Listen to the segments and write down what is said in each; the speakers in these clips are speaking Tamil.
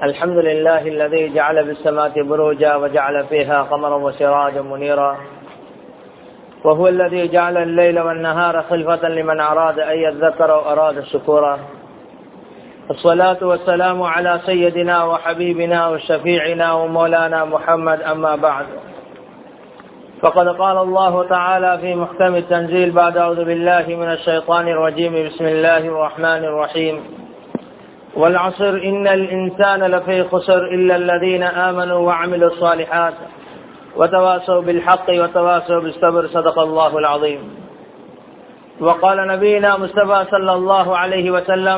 الحمد لله الذي جعل بالسماء بروجا وجعل فيها قمرا وسراجا منيرا وهو الذي جعل الليل والنهار خلفة لمن أراد أن يذكر وأراد شكورا الصلاة والسلام على سيدنا وحبيبنا وشفيعنا ومولانا محمد أما بعد فقد قال الله تعالى في محكم التنزيل بعد أعوذ بالله من الشيطان الرجيم بسم الله الرحمن الرحيم والعصر إن الإنسان لفي خسر إلا الذين آمنوا وعملوا الصالحات وتواصوا بالحق وتواصوا بالصبر صدق الله العظيم وقال نبينا مصطفى صلى الله عليه وسلم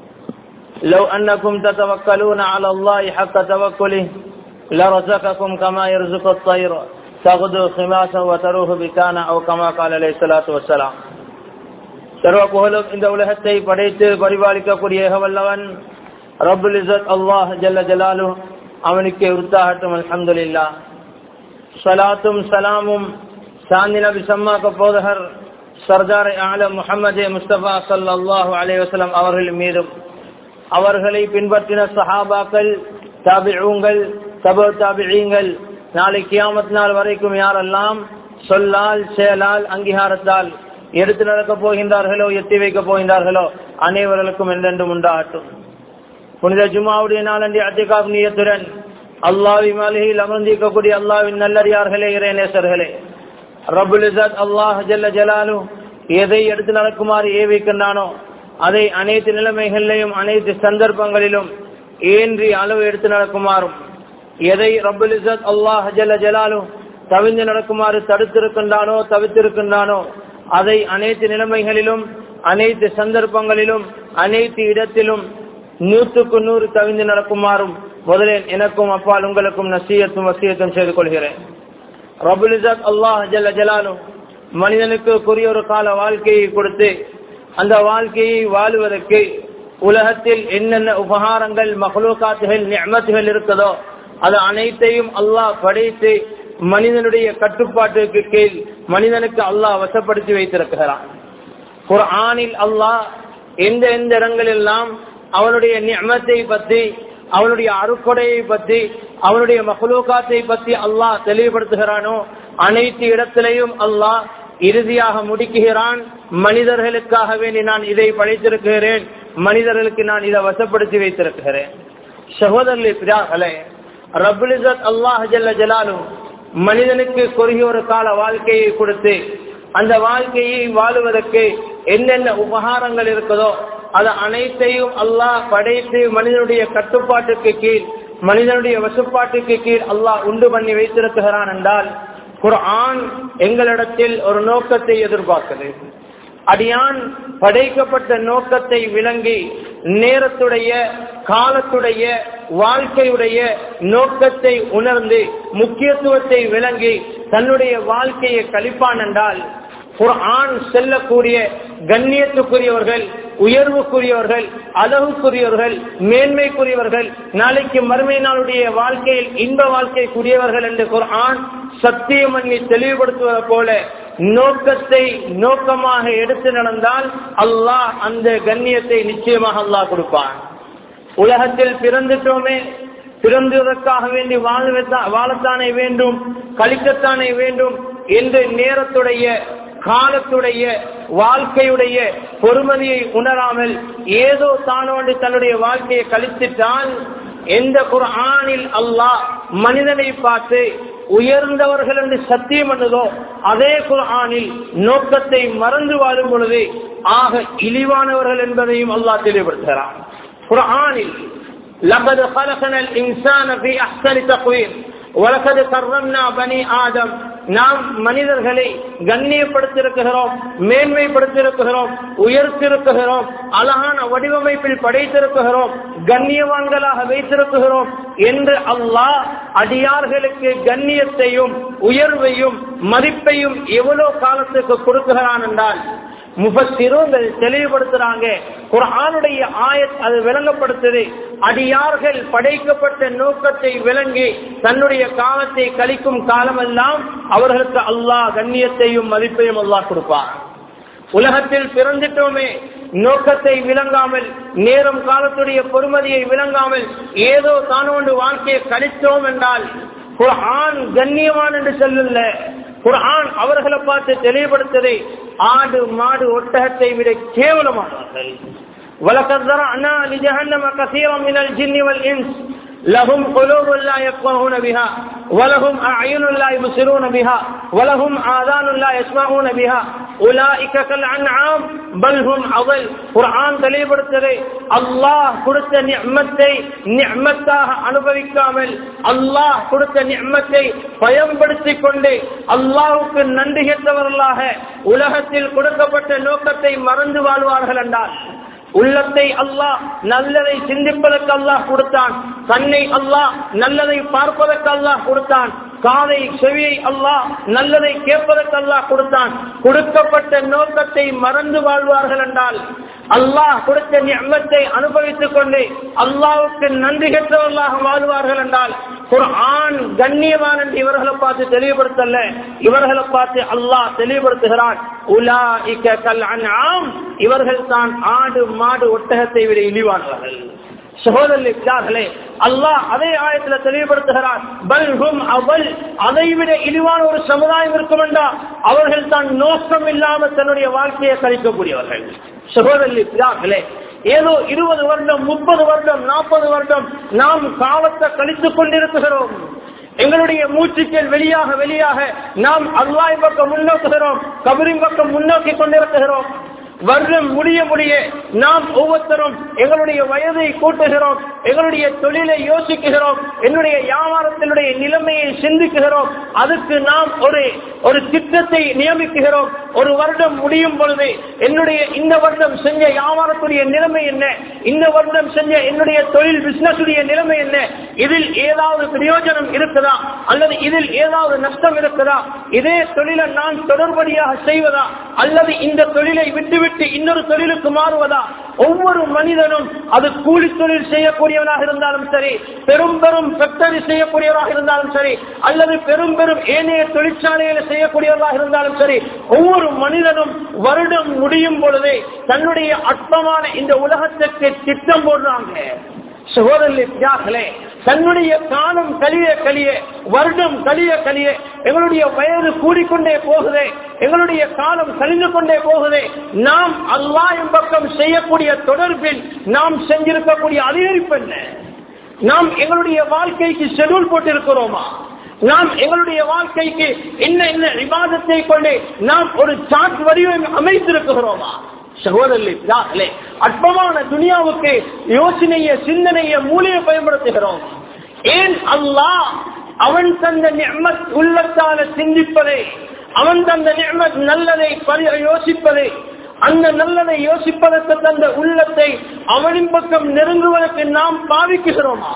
لو أنكم تتوكلون على الله حق توكله لرزقكم كما يرزق الطير تغدو خماسا وتروه بكانا أو كما قال عليه الصلاة والسلام சர்வ புகழும் இந்த உலகத்தை படைத்து பரிபாலிக்கக்கூடிய ஏகவல்லவன் ரபுல் இசத் அல்லாஹ் ஜல்ல ஜலாலு அவனுக்கு உத்தாகட்டும் அல்ஹம்துலில்லா சலாத்தும் சலாமும் சாந்தி நபி சம்மாக்க போதகர் சர்தார் ஆலம் முகமது முஸ்தபா சல்லாஹூ அலைவசலம் அவர்கள் மீதும் அவர்களை பின்பற்றின சஹாபாக்கள் தாபிஊங்கள் தபோ தாபிழீங்கள் நாளை கியாமத் நாள் வரைக்கும் யாரெல்லாம் சொல்லால் செயலால் அங்கீகாரத்தால் எடுத்து நடக்கப் போகின்றார்களோ எத்தி வைக்கப் போகின்றார்களோ அனைவர்களுக்கும் என்றென்றும் உண்டாகட்டும் புனித ஜுமாவுடைய நாளண்டி அத்திகாப் நீயத்துடன் அல்லாவி மாளிகையில் அமர்ந்திருக்கக்கூடிய அல்லாவின் நல்லறியார்களே இறைநேசர்களே ரபுல் இசத் அல்லாஹ் ஜல்ல ஜலாலு எதை எடுத்து நடக்குமாறு ஏவிக்கின்றானோ அதை அனைத்து நிலைமைகளிலும் அனைத்து சந்தர்ப்பங்களிலும் ஏன்றி அளவு எடுத்து நடக்குமாறும் எதை ரபுல் இசத் அல்லாஹ் ஜல்ல ஜலாலு தவிந்து நடக்குமாறு தடுத்திருக்கின்றானோ தவித்திருக்கின்றானோ அதை அனைத்து நிலைமைகளிலும் அனைத்து சந்தர்ப்பங்களிலும் அனைத்து இடத்திலும் நூற்றுக்கு நூறு தவிந்து நடக்குமாறும் முதலில் எனக்கும் அப்பால் உங்களுக்கும் நசீயத்தும் வசியத்தும் செய்து கொள்கிறேன் ரபுல் இசத் அல்லாஹ் ஜல்ல ஜலாலும் மனிதனுக்கு குறிய ஒரு கால வாழ்க்கையை கொடுத்து அந்த வாழ்க்கையை வாழுவதற்கு உலகத்தில் என்னென்ன உபகாரங்கள் மகளூகாத்துகள் நியமத்துகள் இருக்குதோ அது அனைத்தையும் அல்லாஹ் படைத்து மனிதனுடைய கட்டுப்பாட்டுக்கு கீழ் மனிதனுக்கு அல்லாஹ் வசப்படுத்தி வைத்திருக்கிறான் ஒரு ஆணில் அல்லாஹ் எந்த எந்த இடங்களெல்லாம் அவனுடைய நியமத்தை பற்றி அவனுடைய அருக்கொடையை பற்றி அவனுடைய மகளூகாத்தை பற்றி அல்லாஹ் தெளிவுபடுத்துகிறானோ அனைத்து இடத்திலையும் அல்லாஹ் இறுதியாக முடிக்குகிறான் மனிதர்களுக்காக வேண்டி நான் இதை படைத்திருக்கிறேன் மனிதர்களுக்கு நான் இதை வசப்படுத்தி வைத்திருக்கிறேன் சகோதரர்களே பிராகளே ரபுலிசத் அல்லாஹ் ஜல்ல ஜலாலும் மனிதனுக்கு குறுகிய ஒரு கால வாழ்க்கையை கொடுத்து அந்த வாழ்க்கையை வாழுவதற்கு என்னென்ன உபகாரங்கள் இருக்குதோ அது அனைத்தையும் அல்லாஹ் படைத்து மனிதனுடைய கட்டுப்பாட்டுக்கு கீழ் மனிதனுடைய வசுப்பாட்டுக்கு கீழ் அல்லாஹ் உண்டு பண்ணி வைத்திருக்கிறான் என்றால் குர்ஆன் எங்களிடத்தில் ஒரு நோக்கத்தை எதிர்பார்க்குது அடியான் படைக்கப்பட்ட நோக்கத்தை விளங்கி நேரத்துடைய காலத்துடைய வாழ்க்கையுடைய நோக்கத்தை உணர்ந்து முக்கியத்துவத்தை விளங்கி தன்னுடைய வாழ்க்கையை கழிப்பான் என்றால் குர்ஆன் செல்லக்கூடிய கண்ணியத்துக்குரியவர்கள் உயர்வுக்குரியவர்கள் அழகுக்குரியவர்கள் மேன்மைக்குரியவர்கள் நாளைக்கு மறுமை நாளுடைய வாழ்க்கையில் இன்ப வாழ்க்கைக்குரியவர்கள் என்று குர்ஆன் சத்தியம் பண்ணி தெளிவுபடுத்துவது போல நோக்கத்தை நோக்கமாக எடுத்து நடந்தால் அல்லாஹ் அந்த கண்ணியத்தை நிச்சயமாக அல்லாஹ் கொடுப்பான் உலகத்தில் பிறந்துட்டோமே பிறந்ததற்காக வேண்டி வாழத்தானே வேண்டும் கழிக்கத்தானே வேண்டும் என்று நேரத்துடைய காலத்துடைய வாழ்க்கையுடைய பொறுமதியை உணராமல் ஏதோ தானோண்டு தன்னுடைய வாழ்க்கையை கழித்துட்டால் எந்த குரானில் அல்லாஹ் மனிதனை பார்த்து உயர்ந்தவர்கள் என்று சத்தியம் பண்ணதோ அதே குரானில் நோக்கத்தை மறந்து வாழும் பொழுது ஆக இழிவானவர்கள் என்பதையும் அல்லாஹ் தெளிவுபடுத்துகிறான் குரானில் لقد خلقنا الإنسان في أحسن تقويم ولقد كرمنا بني آدم நாம் மனிதர்களை கண்ணியப்படுத்திருக்கிறோம் மேன்மைப்படுத்திருக்கிறோம் உயர்த்திருக்கிறோம் அழகான வடிவமைப்பில் படைத்திருக்கிறோம் கண்ணியவான்களாக வைத்திருக்கிறோம் என்று அல்லாஹ் அடியார்களுக்கு கண்ணியத்தையும் உயர்வையும் மதிப்பையும் எவ்வளவு காலத்துக்கு கொடுக்குகிறான் என்றால் முபத்திரோங்கள் தெளிவுபடுத்துறாங்க குரானுடைய ஆயத் அது விளங்கப்படுத்துது அடியார்கள் படைக்கப்பட்ட நோக்கத்தை விளங்கி தன்னுடைய காலத்தை கழிக்கும் காலமெல்லாம் அவர்களுக்கு அல்லாஹ் கண்ணியத்தையும் மதிப்பையும் அல்லாஹ் கொடுப்பார் உலகத்தில் பிறந்துட்டோமே நோக்கத்தை விளங்காமல் நேரம் காலத்துடைய பொறுமதியை விளங்காமல் ஏதோ தானோண்டு வாழ்க்கையை கழித்தோம் என்றால் குர்ஆன் கண்ணியவான் என்று சொல்லல குர்ஆன் அவர்களை பார்த்து தெளிவுபடுத்ததை ஆடு மாடு ஒட்டகத்தை விட கேவலமானவர்கள் ولقد ذرأنا لجهنم كثيرا من الجن والإنس لهم قلوب لا يفقهون بها ولهم أعين لا يبصرون بها ولهم آذان لا يسمعون بها أولئك كالأنعام بل هم أضل குர்ஆன் தெளிவுபடுத்ததை அல்லாஹ் கொடுத்த நிஅமத்தை நிஅமத்தாக அனுபவிக்காமல் அல்லாஹ் கொடுத்த நிஅமத்தை பயன்படுத்திக் கொண்டு அல்லாஹ்வுக்கு நன்றி கெட்டவர்களாக உலகத்தில் கொடுக்கப்பட்ட நோக்கத்தை மறந்து வாழ்வார்கள் என்றால் உள்ளத்தை அல்லாஹ் நல்லதை சிந்திப்பதற்கு அல்லாஹ் கொடுத்தான் கண்ணை அல்லாஹ் நல்லதை பார்ப்பதற்கு அல்லாஹ் கொடுத்தான் காதை செவியை அல்லாஹ் நல்லதை கேட்பதற்கு அல்லாஹ் கொடுத்தான் கொடுக்கப்பட்ட நோக்கத்தை மறந்து வாழ்வார்கள் என்றால் அல்லாஹ் கொடுத்த நியமத்தை அனுபவித்துக் கொண்டு அல்லாஹ்வுக்கு நன்றி கெட்டவர்களாக வாழ்வார்கள் என்றால் ஒரு ஆண் கண்ணியவான் என்று இவர்களை பார்த்து தெளிவுபடுத்தல இவர்களை பார்த்து அல்லாஹ் தெளிவுபடுத்துகிறான் உலாஇக கல் அன்ஆம் இவர்கள் தான் ஆடு மாடு ஒட்டகத்தை விட இழிவானவர்கள் சகோதரர்களே அல்லாஹ் அதே ஆயத்துல தெளிவுபடுத்துகிறார் பல்ஹும் அவள் அதை விட இழிவான ஒரு சமுதாயம் இருக்கும் என்றால் அவர்கள் தான் நோக்கம் இல்லாமல் தன்னுடைய வாழ்க்கையை கழிக்கக்கூடியவர்கள் சகோதரர்களே ஏதோ இருபது வருடம் முப்பது வருடம் நாற்பது வருடம் நாம் காலத்தை கழித்துக் கொண்டிருக்கிறோம் எங்களுடைய மூச்சுக்கள் வெளியாக வெளியாக நாம் அல்லாஹ் பக்கம் முன்னோக்குகிறோம் கபரின் பக்கம் முன்னோக்கி கொண்டிருக்கிறோம் வருடம் முடிய முடிய நாம் ஒவ்வொருத்தரும் எங்களுடைய வயதை கூட்டுகிறோம் எங்களுடைய தொழிலை யோசிக்குகிறோம் என்னுடைய வியாபாரத்தினுடைய நிலைமையை சிந்திக்குகிறோம் அதுக்கு நாம் ஒரு ஒரு திட்டத்தை நியமிக்குகிறோம் ஒரு வருடம் முடியும் பொழுது என்னுடைய இந்த வருடம் செஞ்ச வியாபாரத்துடைய நிலைமை என்ன இந்த வருடம் செஞ்ச என்னுடைய தொழில் பிசினஸ் நிலைமை என்ன இதில் ஏதாவது பிரயோஜனம் இருக்குதா அல்லது இதில் ஏதாவது நஷ்டம் இருக்குதா இதே தொழிலை நான் தொடர்படியாக செய்வதா அல்லது இந்த தொழிலை விட்டுவிட்டு இன்னொரு தொழிலுக்கு மாறுவதா ஒவ்வொரு மனிதனும் அது கூலி தொழில் செய்யக்கூடியவனாக இருந்தாலும் சரி பெரும் பெரும் ஃபேக்டரி செய்யக்கூடியவராக இருந்தாலும் சரி அல்லது பெரும் பெரும் ஏனைய தொழிற்சாலைகளை செய்யக்கூடியவர்களாக இருந்தாலும் சரி ஒவ்வொரு மனிதனும் வருடம் முடியும் பொழுதே தன்னுடைய அற்பமான இந்த உலகத்துக்கு திட்டம் போடுறாங்க சகோதரர்களே தன்னுடைய காலம் கழிய கழிய வருடம் கழிய கழிய எங்களுடைய வயது கூடிக்கொண்டே போகுதே எங்களுடைய காலம் கழிந்து கொண்டே போகுதே நாம் அல்லாஹ் பக்கம் செய்யக்கூடிய தொடர்பில் நாம் செஞ்சிருக்கக்கூடிய அதிகரிப்பு என்ன நாம் எங்களுடைய வாழ்க்கைக்கு ஷெடியூல் போட்டிருக்கிறோமா நாம் எங்களுடைய வாழ்க்கைக்கு என்ன என்ன விவாதத்தை கொண்டு நாம் ஒரு சாட் வடிவம் அமைத்திருக்கிறோமா சகோதரர்களே அற்பமான துனியாவுக்கு யோசனைய சிந்தனைய மூலையை பயன்படுத்துகிறோம் ஏன் அல்லாஹ் அவன் தந்த நியமத் உள்ளத்தால சிந்திப்பதை அவன் தந்த நியமத் நல்லதை யோசிப்பதை அந்த நல்லதை யோசிப்பதற்கு தந்த உள்ளத்தை அவனின் பக்கம் நெருங்குவதற்கு நாம் பாவிக்குகிறோமா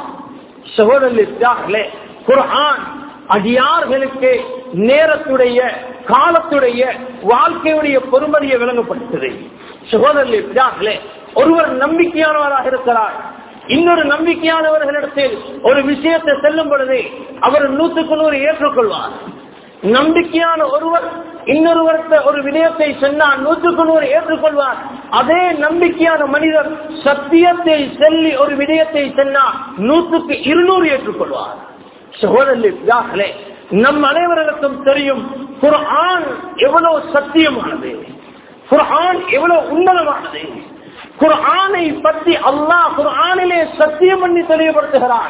சகோதரர்களே குர்ஆன் அடியார்களுக்கு நேரத்துடைய காலத்துடைய வாழ்க்கையுடைய பொறுமதியை விளங்கப்படுத்துது சகோதரர்களே ஒருவர் நம்பிக்கையானவராக இருக்கிறார் இன்னொரு நம்பிக்கையானவர்களிடத்தில் ஒரு விஷயத்தை செல்லும் பொழுது அவர் நூற்றுக்கு நூறு ஏற்றுக்கொள்வார் நம்பிக்கையான ஒருவர் இன்னொருவர்த்த ஒரு விடயத்தை சொன்னால் நூற்றுக்கு நூறு ஏற்றுக்கொள்வார் அதே நம்பிக்கையான மனிதர் சத்தியத்தை சொல்லி ஒரு விடயத்தை சொன்னால் நூற்றுக்கு இருநூறு ஏற்றுக்கொள்வார் சகோதரர்களே நம் அனைவர்களுக்கும் தெரியும் குர்ஆன் எவ்வளவு சத்தியமானது குர்ஆன் எவ்வளவு உன்னதமானது குர்ஆனை பற்றி அல்லாஹ் குர்ஆனிலே சத்தியம் பண்ணி தெளிவுபடுத்துகிறான்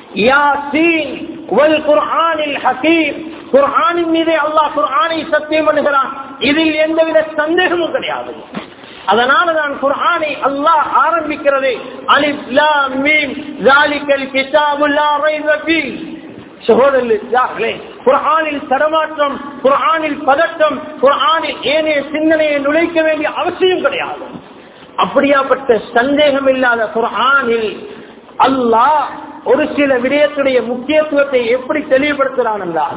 யாசீன் வல் குர்ஆனில் ஹகீம் குர்ஆனின் மீதே அல்லாஹ் குர்ஆனை சத்தியம் பண்ணுகிறான் இதில் எந்தவித சந்தேகமும் கிடையாது அதனாலதான் குர்ஆனை அல்லாஹ் ஆரம்பிக்கிறது அலிஃப் லாம் மீம் ஜாலிகல் கிதாபு லா ரைப ஃபீஹ் சகோதரர்களே குர்ஆனில் தடமாற்றம் குர்ஆனில் பதட்டம் குர்ஆனில் ஏனைய சிந்தனையை நுழைக்க வேண்டிய அவசியம் கிடையாது அப்படியாப்பட்ட சந்தேகம் இல்லாத குர்ஆனில் அல்லாஹ் ஒரு சில விடயத்துடைய முக்கியத்துவத்தை எப்படி தெளிவுபடுத்துறான் என்றால்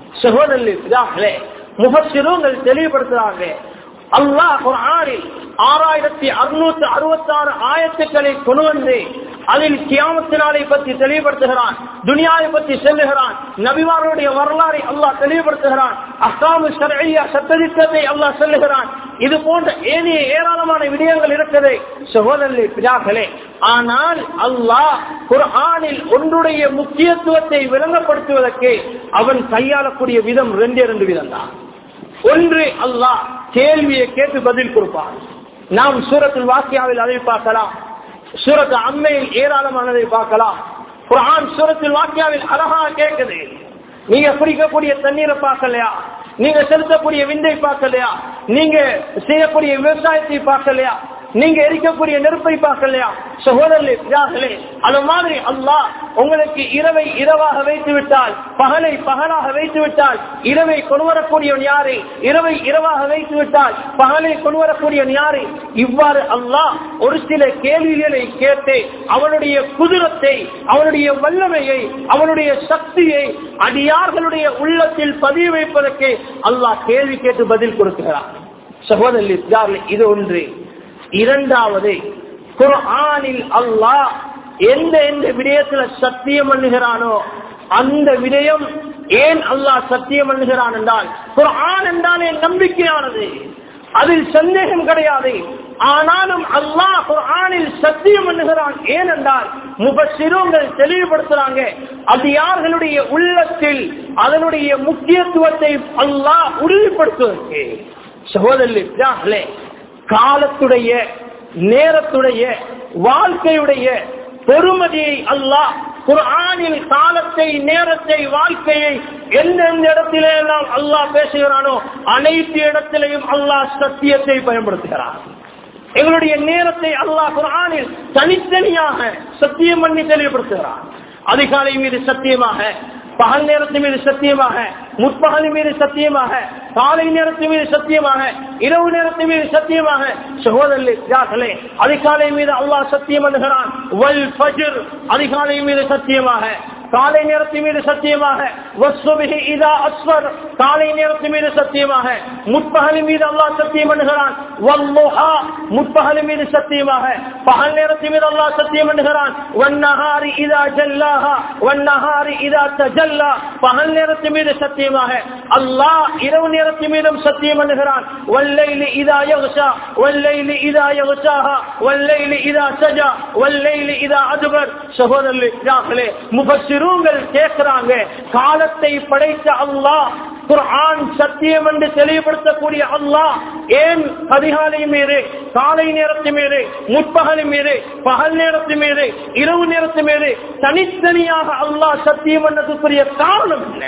சகோதரர்களே முகசிறுங்கள் தெளிவுபடுத்துறாங்க அல்லாஹ் குர்ஆனில் ஆறாயிரத்தி அறுநூத்தி அறுபத்தி ஆறு ஆயத்துக்களை கொண்டு வந்து அதில் கியாமத்தினாலை பற்றி தெளிவுபடுத்துகிறான் துனியாவை பற்றி சொல்லுகிறான் நபிமாருடைய வரலாறை அல்லாஹ் தெளிவுபடுத்துகிறான் அஸ்லாமு ஷர்ஐயா சட்டதிட்டத்தை அல்லாஹ் சொல்லுகிறான் இது போன்ற ஏனைய ஏராளமான விடயங்கள் இருக்குது சகோதரர்களே பிதாக்களே ஆனால் அல்லாஹ் குர்ஆனில் ஒன்றுடைய முக்கியத்துவத்தை விளங்கப்படுத்துவதற்கு அவன் கையாளக்கூடிய விதம் ரெண்டே ரெண்டு விதம் தான் ஒன்று அல்லாஹ் கேள்வியை கேட்டு பதில் கொடுப்பான் நாம் சூரத்தில் வாக்கியாவில் அதை பார்க்கலாம் சூரத்து அம்மையில் ஏராளமானதை பார்க்கலாம் குர்ஆன் சூரத்தில் வாக்கியாவில் அழகா கேட்குது நீங்க குடிக்கக்கூடிய தண்ணீரை பார்க்கலையா நீங்க செலுத்தக்கூடிய விந்தை பார்க்கலையா நீங்க செய்யக்கூடிய விவசாயத்தை பார்க்கலையா நீங்க எரிக்கக்கூடிய நெருப்பை பார்க்கலையா சகோதரர்களே பிதாக்களே அது மாதிரி அல்லாஹ் உங்களுக்கு இரவை இரவாக வைத்து விட்டால் பகலை பகலாக வைத்து விட்டால் இரவை கொண்டு வரக்கூடியவன் யாரு இரவை இரவாக வைத்து விட்டால் பகலை கொண்டு வரக்கூடியவன் யாரு இவ்வாறு அல்லாஹ் ஒரு சில கேள்விகளை கேட்டு அவனுடைய குதிரத்தை அவனுடைய வல்லமையை அவனுடைய சக்தியை அடியார்களுடைய உள்ளத்தில் பதிய வைப்பதற்கு அல்லாஹ் கேள்வி கேட்டு பதில் கொடுக்கிறார் சகோதரர்களே இது ஒன்று இரண்டாவது குர்ஆனில் அல்லாஹ் எந்த எந்த விடயத்துல சத்தியம் பண்ணுகிறானோ அந்த விடயம் ஏன் அல்லாஹ் சத்தியம் பண்ணுகிறான் என்றால் குர்ஆன் என்றாலே நம்பிக்கையானது அதில் சந்தேகம் கிடையாது ஆனாலும் அல்லாஹ் குர்ஆனில் சத்தியம் பண்ணுகிறான் ஏனென்றால் முபசிரோங்கள் தெளிவுபடுத்துறாங்க அது யார்களுடைய உள்ளத்தில் அதனுடைய முக்கியத்துவத்தை அல்லாஹ் உறுதிப்படுத்துவதற்கு சகோதரர்களே காலத்துடைய நேரத்துடைய வாழ்க்கையுடைய பெருமதியை அல்லாஹ் குர்ஆனில் காலத்தை நேரத்தை வாழ்க்கையை எந்தெந்த இடத்திலே எல்லாம் அல்லாஹ் பேசுகிறானோ அனைத்து இடத்திலையும் அல்லாஹ் சத்தியத்தை பயன்படுத்துகிறான் எங்களுடைய நேரத்தை அல்லாஹ் குர்ஆனில் தனித்தனியாக சத்தியம் பண்ணி தெளிவுபடுத்துகிறான் அதிகாலை மீது சத்தியமாக பகல் நேரத்தின் மீது சத்தியமாக முற்பகல் மீது சத்தியமாக காலை நேரத்தின் மீது சத்தியமாக இரவு நேரத்தின் மீது சத்தியமாக சகோதரர்களே அதிகாலை மீது அல்லாஹ் சத்தியம் பண்ணுகிறான் வல் ஃபஜ்ர் அதிகாலை மீது சத்தியமாக காலை நேரத்தின் மீது சத்தியமாக வஸ்வபிஹி இதா அஸ்வர் காலை நேரத்தின் மீது சத்தியமாக முற்பகலின் மீது அல்லாஹ் சத்தியம் பண்ணுகிறான் வல்லுஹா முற்பகலின் மீது சத்தியமாக பகல் நேரத்தின் மீது அல்லாஹ் சத்தியம் பண்ணுகிறான் வன்னஹாரி இதா ஜல்லாஹா வன்னஹாரி இதா தஜல்லா பகல் நேரத்தின் மீது சத்தியமாக அல்லாஹ் இரவு நேரத்தின் மீதும் சத்தியம் பண்ணுகிறான் வல்லைலி இதா யக்ஷா வல்லைலி இதா யக்ஷாஹா வல்லைலி இதா சஜா வல்லைலி இதா அதுபர் சகோதரர்களே முபசிரூங்கள் கேட்கிறாங்க காலத்தை படைத்த அல்லாஹ் குர்ஆன் சத்தியம் என்று தெளிவுபடுத்தக்கூடிய அல்லாஹ் ஏன் அதிகாலை மீது காலை நேரத்து மீது முற்பகல் மீது பகல் நேரத்து மீது இரவு நேரத்து மீது தனித்தனியாக அல்லாஹ் சத்தியம் பண்ணதுக்குரிய காரணம் என்ன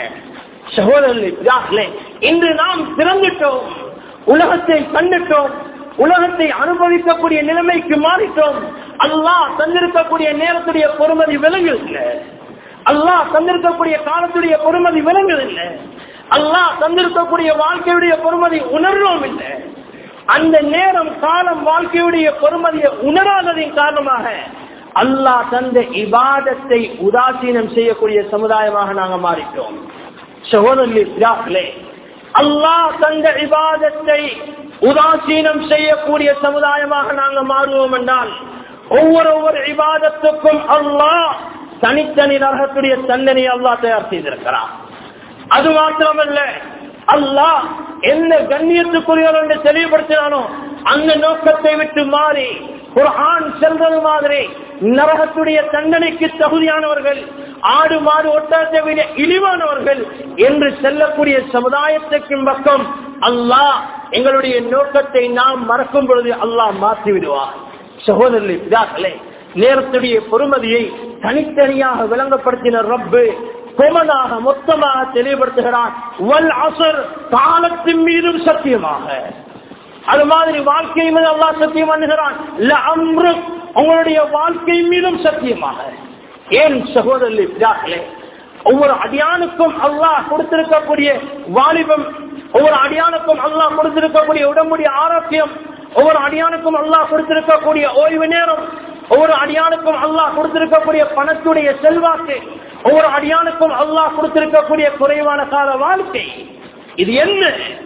சகோதரர்களே இன்று நாம் பிறந்துட்டோம் உலகத்தை கண்டுட்டோம் உலகத்தை அனுபவிக்கக்கூடிய நிலைமைக்கு மாறிட்டோம் அல்லாஹ் தந்திருக்கக்கூடிய நேரத்துடைய பொறுமதி விளங்குதில்லை அல்லாஹ் தந்திருக்கக்கூடிய காலத்துடைய பொறுமதி விளங்குதில்லை அல்லாஹ் தந்திருக்கக்கூடிய வாழ்க்கையுடைய பொறுமதி உணர்வோம் இல்லை அந்த நேரம் காலம் வாழ்க்கையுடைய பொறுமதியை உணராததின் காரணமாக அல்லாஹ் தந்த இபாதத்தை உதாசீனம் செய்யக்கூடிய சமுதாயமாக நாங்க மாறிட்டோம் சகோதரர்களே அல்லாஹ் தந்த இபாதத்தை உதாசீனம் செய்யக்கூடிய சமுதாயமாக நாங்க மாறுவோம் என்றால் ஒவ்வொரு ஒவ்வொரு இபாதத்துக்கும் அல்லாஹ் தனித்தனி நரகத்துடைய தண்டனை அல்லாஹ் தயார் செய்திருக்கிறார் அது மாத்திரமல்ல அல்லாஹ் எந்த கண்ணியத்துக்குரியவர் என்று தெளிவுபடுத்தினானோ அந்த நோக்கத்தை விட்டு மாறி குர்ஆன் செல்வது மாதிரி நரகத்துடைய தண்டனைக்கு தகுதியானவர்கள் ஆடு மாடு ஒட்டத்தை விட இழிவானவர்கள் என்று செல்லக்கூடிய சமுதாயத்துக்கும் பக்கம் அல்லாஹ் எங்களுடைய நோக்கத்தை நாம் மறக்கும் பொழுது அல்லாஹ் மாற்றி விடுவார் சகோதரர்களே பிதாக்களே நேரத்துடைய பொறுமதியை தனித்தனியாக விளங்கப்படுத்தின ரப்பு கொமனாக மொத்தமாக தெளிவுபடுத்துகிறான் வல் அசர் காலத்தின் மீதும் சத்தியமாக அது மாதிரி வாழ்க்கை மீது அல்லாஹ் சத்தியம் பண்ணுகிறான் உங்களுடைய வாழ்க்கை மீதும் சத்தியமாக ஏன் சகோதரர்களே பிதாக்களே ஒவ்வொரு அடியானுக்கும் அல்லாஹ் கொடுத்திருக்கக்கூடிய வாலிபம் ஒவ்வொரு அடியானுக்கும் அல்லாஹ் கொடுத்திருக்கக்கூடிய உடம்புடைய ஆரோக்கியம் ஒவ்வொரு அடியானுக்கும் அல்லாஹ் கொடுத்திருக்கக்கூடிய ஓய்வு நேரம் ஒவ்வொரு அடியானுக்கும் அல்லாஹ் கொடுத்திருக்கக்கூடிய பணத்துடைய செல்வாக்கு ஒவ்வொரு அடியானுக்கும் அல்லாஹ் கொடுத்திருக்கக்கூடிய குறைவான கால வாழ்க்கை இது என்ன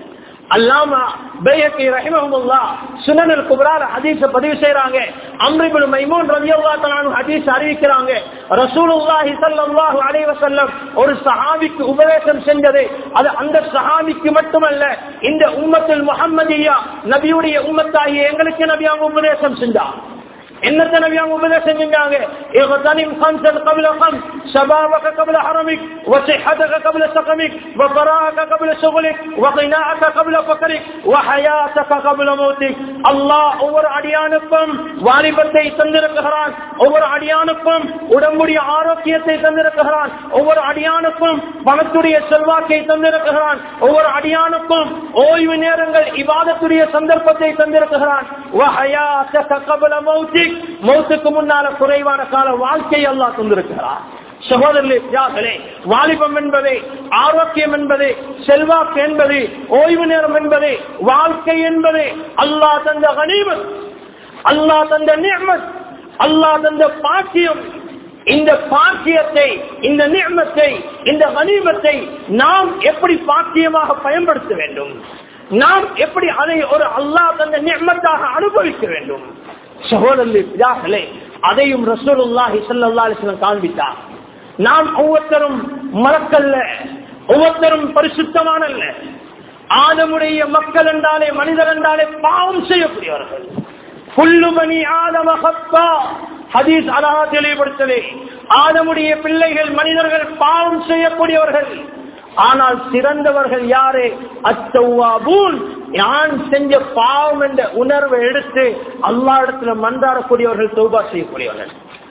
அல்லாமா பையக்கி ரஹிமஹுல்லா சுனனல் குபரால ஹதீஸ பதிவு செய்றாங்க அம்ரிபுல் மைமூன் ரலியல்லாஹு தஆலா ஹதீஸ் அறிவிக்கிறாங்க ரசூலுல்லாஹி ஸல்லல்லாஹு அலைஹி வஸல்லம் ஒரு சஹாபிக்கு உபதேசம் செஞ்சது அது அந்த சஹாபிக்கு மட்டுமல்ல இந்த உம்மத்துல் முஹம்மதியா நபியுடைய உம்மத்தாகிய எங்களுக்கு நபி அவங்க உபதேசம் செஞ்சாங்க என்னத்த நபி அவங்க உபதேசம் செஞ்சாங்க اغتنم خمسا قبل خمس شبابك قبل حرمك وصحتك قبل سقمك وفراغك قبل شغلك وغناءك قبل فقرك وحياتك قبل موتك அல்லாஹ் ஒவ்வொரு அடியானுக்கும் வாலிபத்தை தந்திருக்கிறான் ஒவ்வொரு அடியானுக்கும் உடம்புடைய ஆரோக்கியத்தை தந்திருக்கிறான் ஒவ்வொரு அடியானுக்கும் பணத்துடைய செல்வாக்கை தந்திருக்கிறான் ஒவ்வொரு அடியானுக்கும் ஓய்வு நேரங்கள் இவாதத்துடைய சந்தர்ப்பத்தை தந்திருக்கிறான் وحياتك قبل موتك மௌத்துக்கு முன்னால குறைவான கால வாழ்க்கை அல்லாஹ் தந்திருக்கிறார் சகோதரர்களே தியாகளே வாலிபம் என்பது ஆரோக்கியம் என்பது செல்வாக்கு என்பது ஓய்வு நேரம் என்பது வாழ்க்கை என்பது அல்லாஹ் தந்த கனிமத் அல்லாஹ் தந்த நியமத் அல்லாஹ் தந்த பாக்கியம் இந்த பாக்கியத்தை இந்த நியமத்தை இந்த கனிமத்தை நாம் எப்படி பாக்கியமாக பயன்படுத்த வேண்டும் நாம் எப்படி அதை ஒரு அல்லாஹ் தந்த நியமத்தாக அனுபவிக்க வேண்டும் சகோதரர்களே அதையும் ரசூலுல்லாஹி ஸல்லல்லாஹு அலைஹி வஸல்லம் காண்பித்தார் நாம் ஒவ்வொருத்தரும் மறக்கல்ல ஒவ்வொருத்தரும் பரிசுத்தமானல்ல ஆதமுடைய மக்கள் என்றாலே மனிதர் என்றாலே பாவம் செய்யக்கூடியவர்கள் புல்லுமணி ஆதம ஹத்தா ஹதீஸ் அழகா தெளிவுபடுத்தவே ஆதமுடைய பிள்ளைகள் மனிதர்கள் பாவம் செய்யக்கூடியவர்கள் ஆனால் சிறந்தவர்கள் யாரு அத்தவாபூன் நான் செஞ்ச பாவம் என்ற உணர்வை எடுத்து அல்லா இடத்துல மன்றாடக்கூடியவர்கள் தௌபா செய்யக்கூடியவர்கள்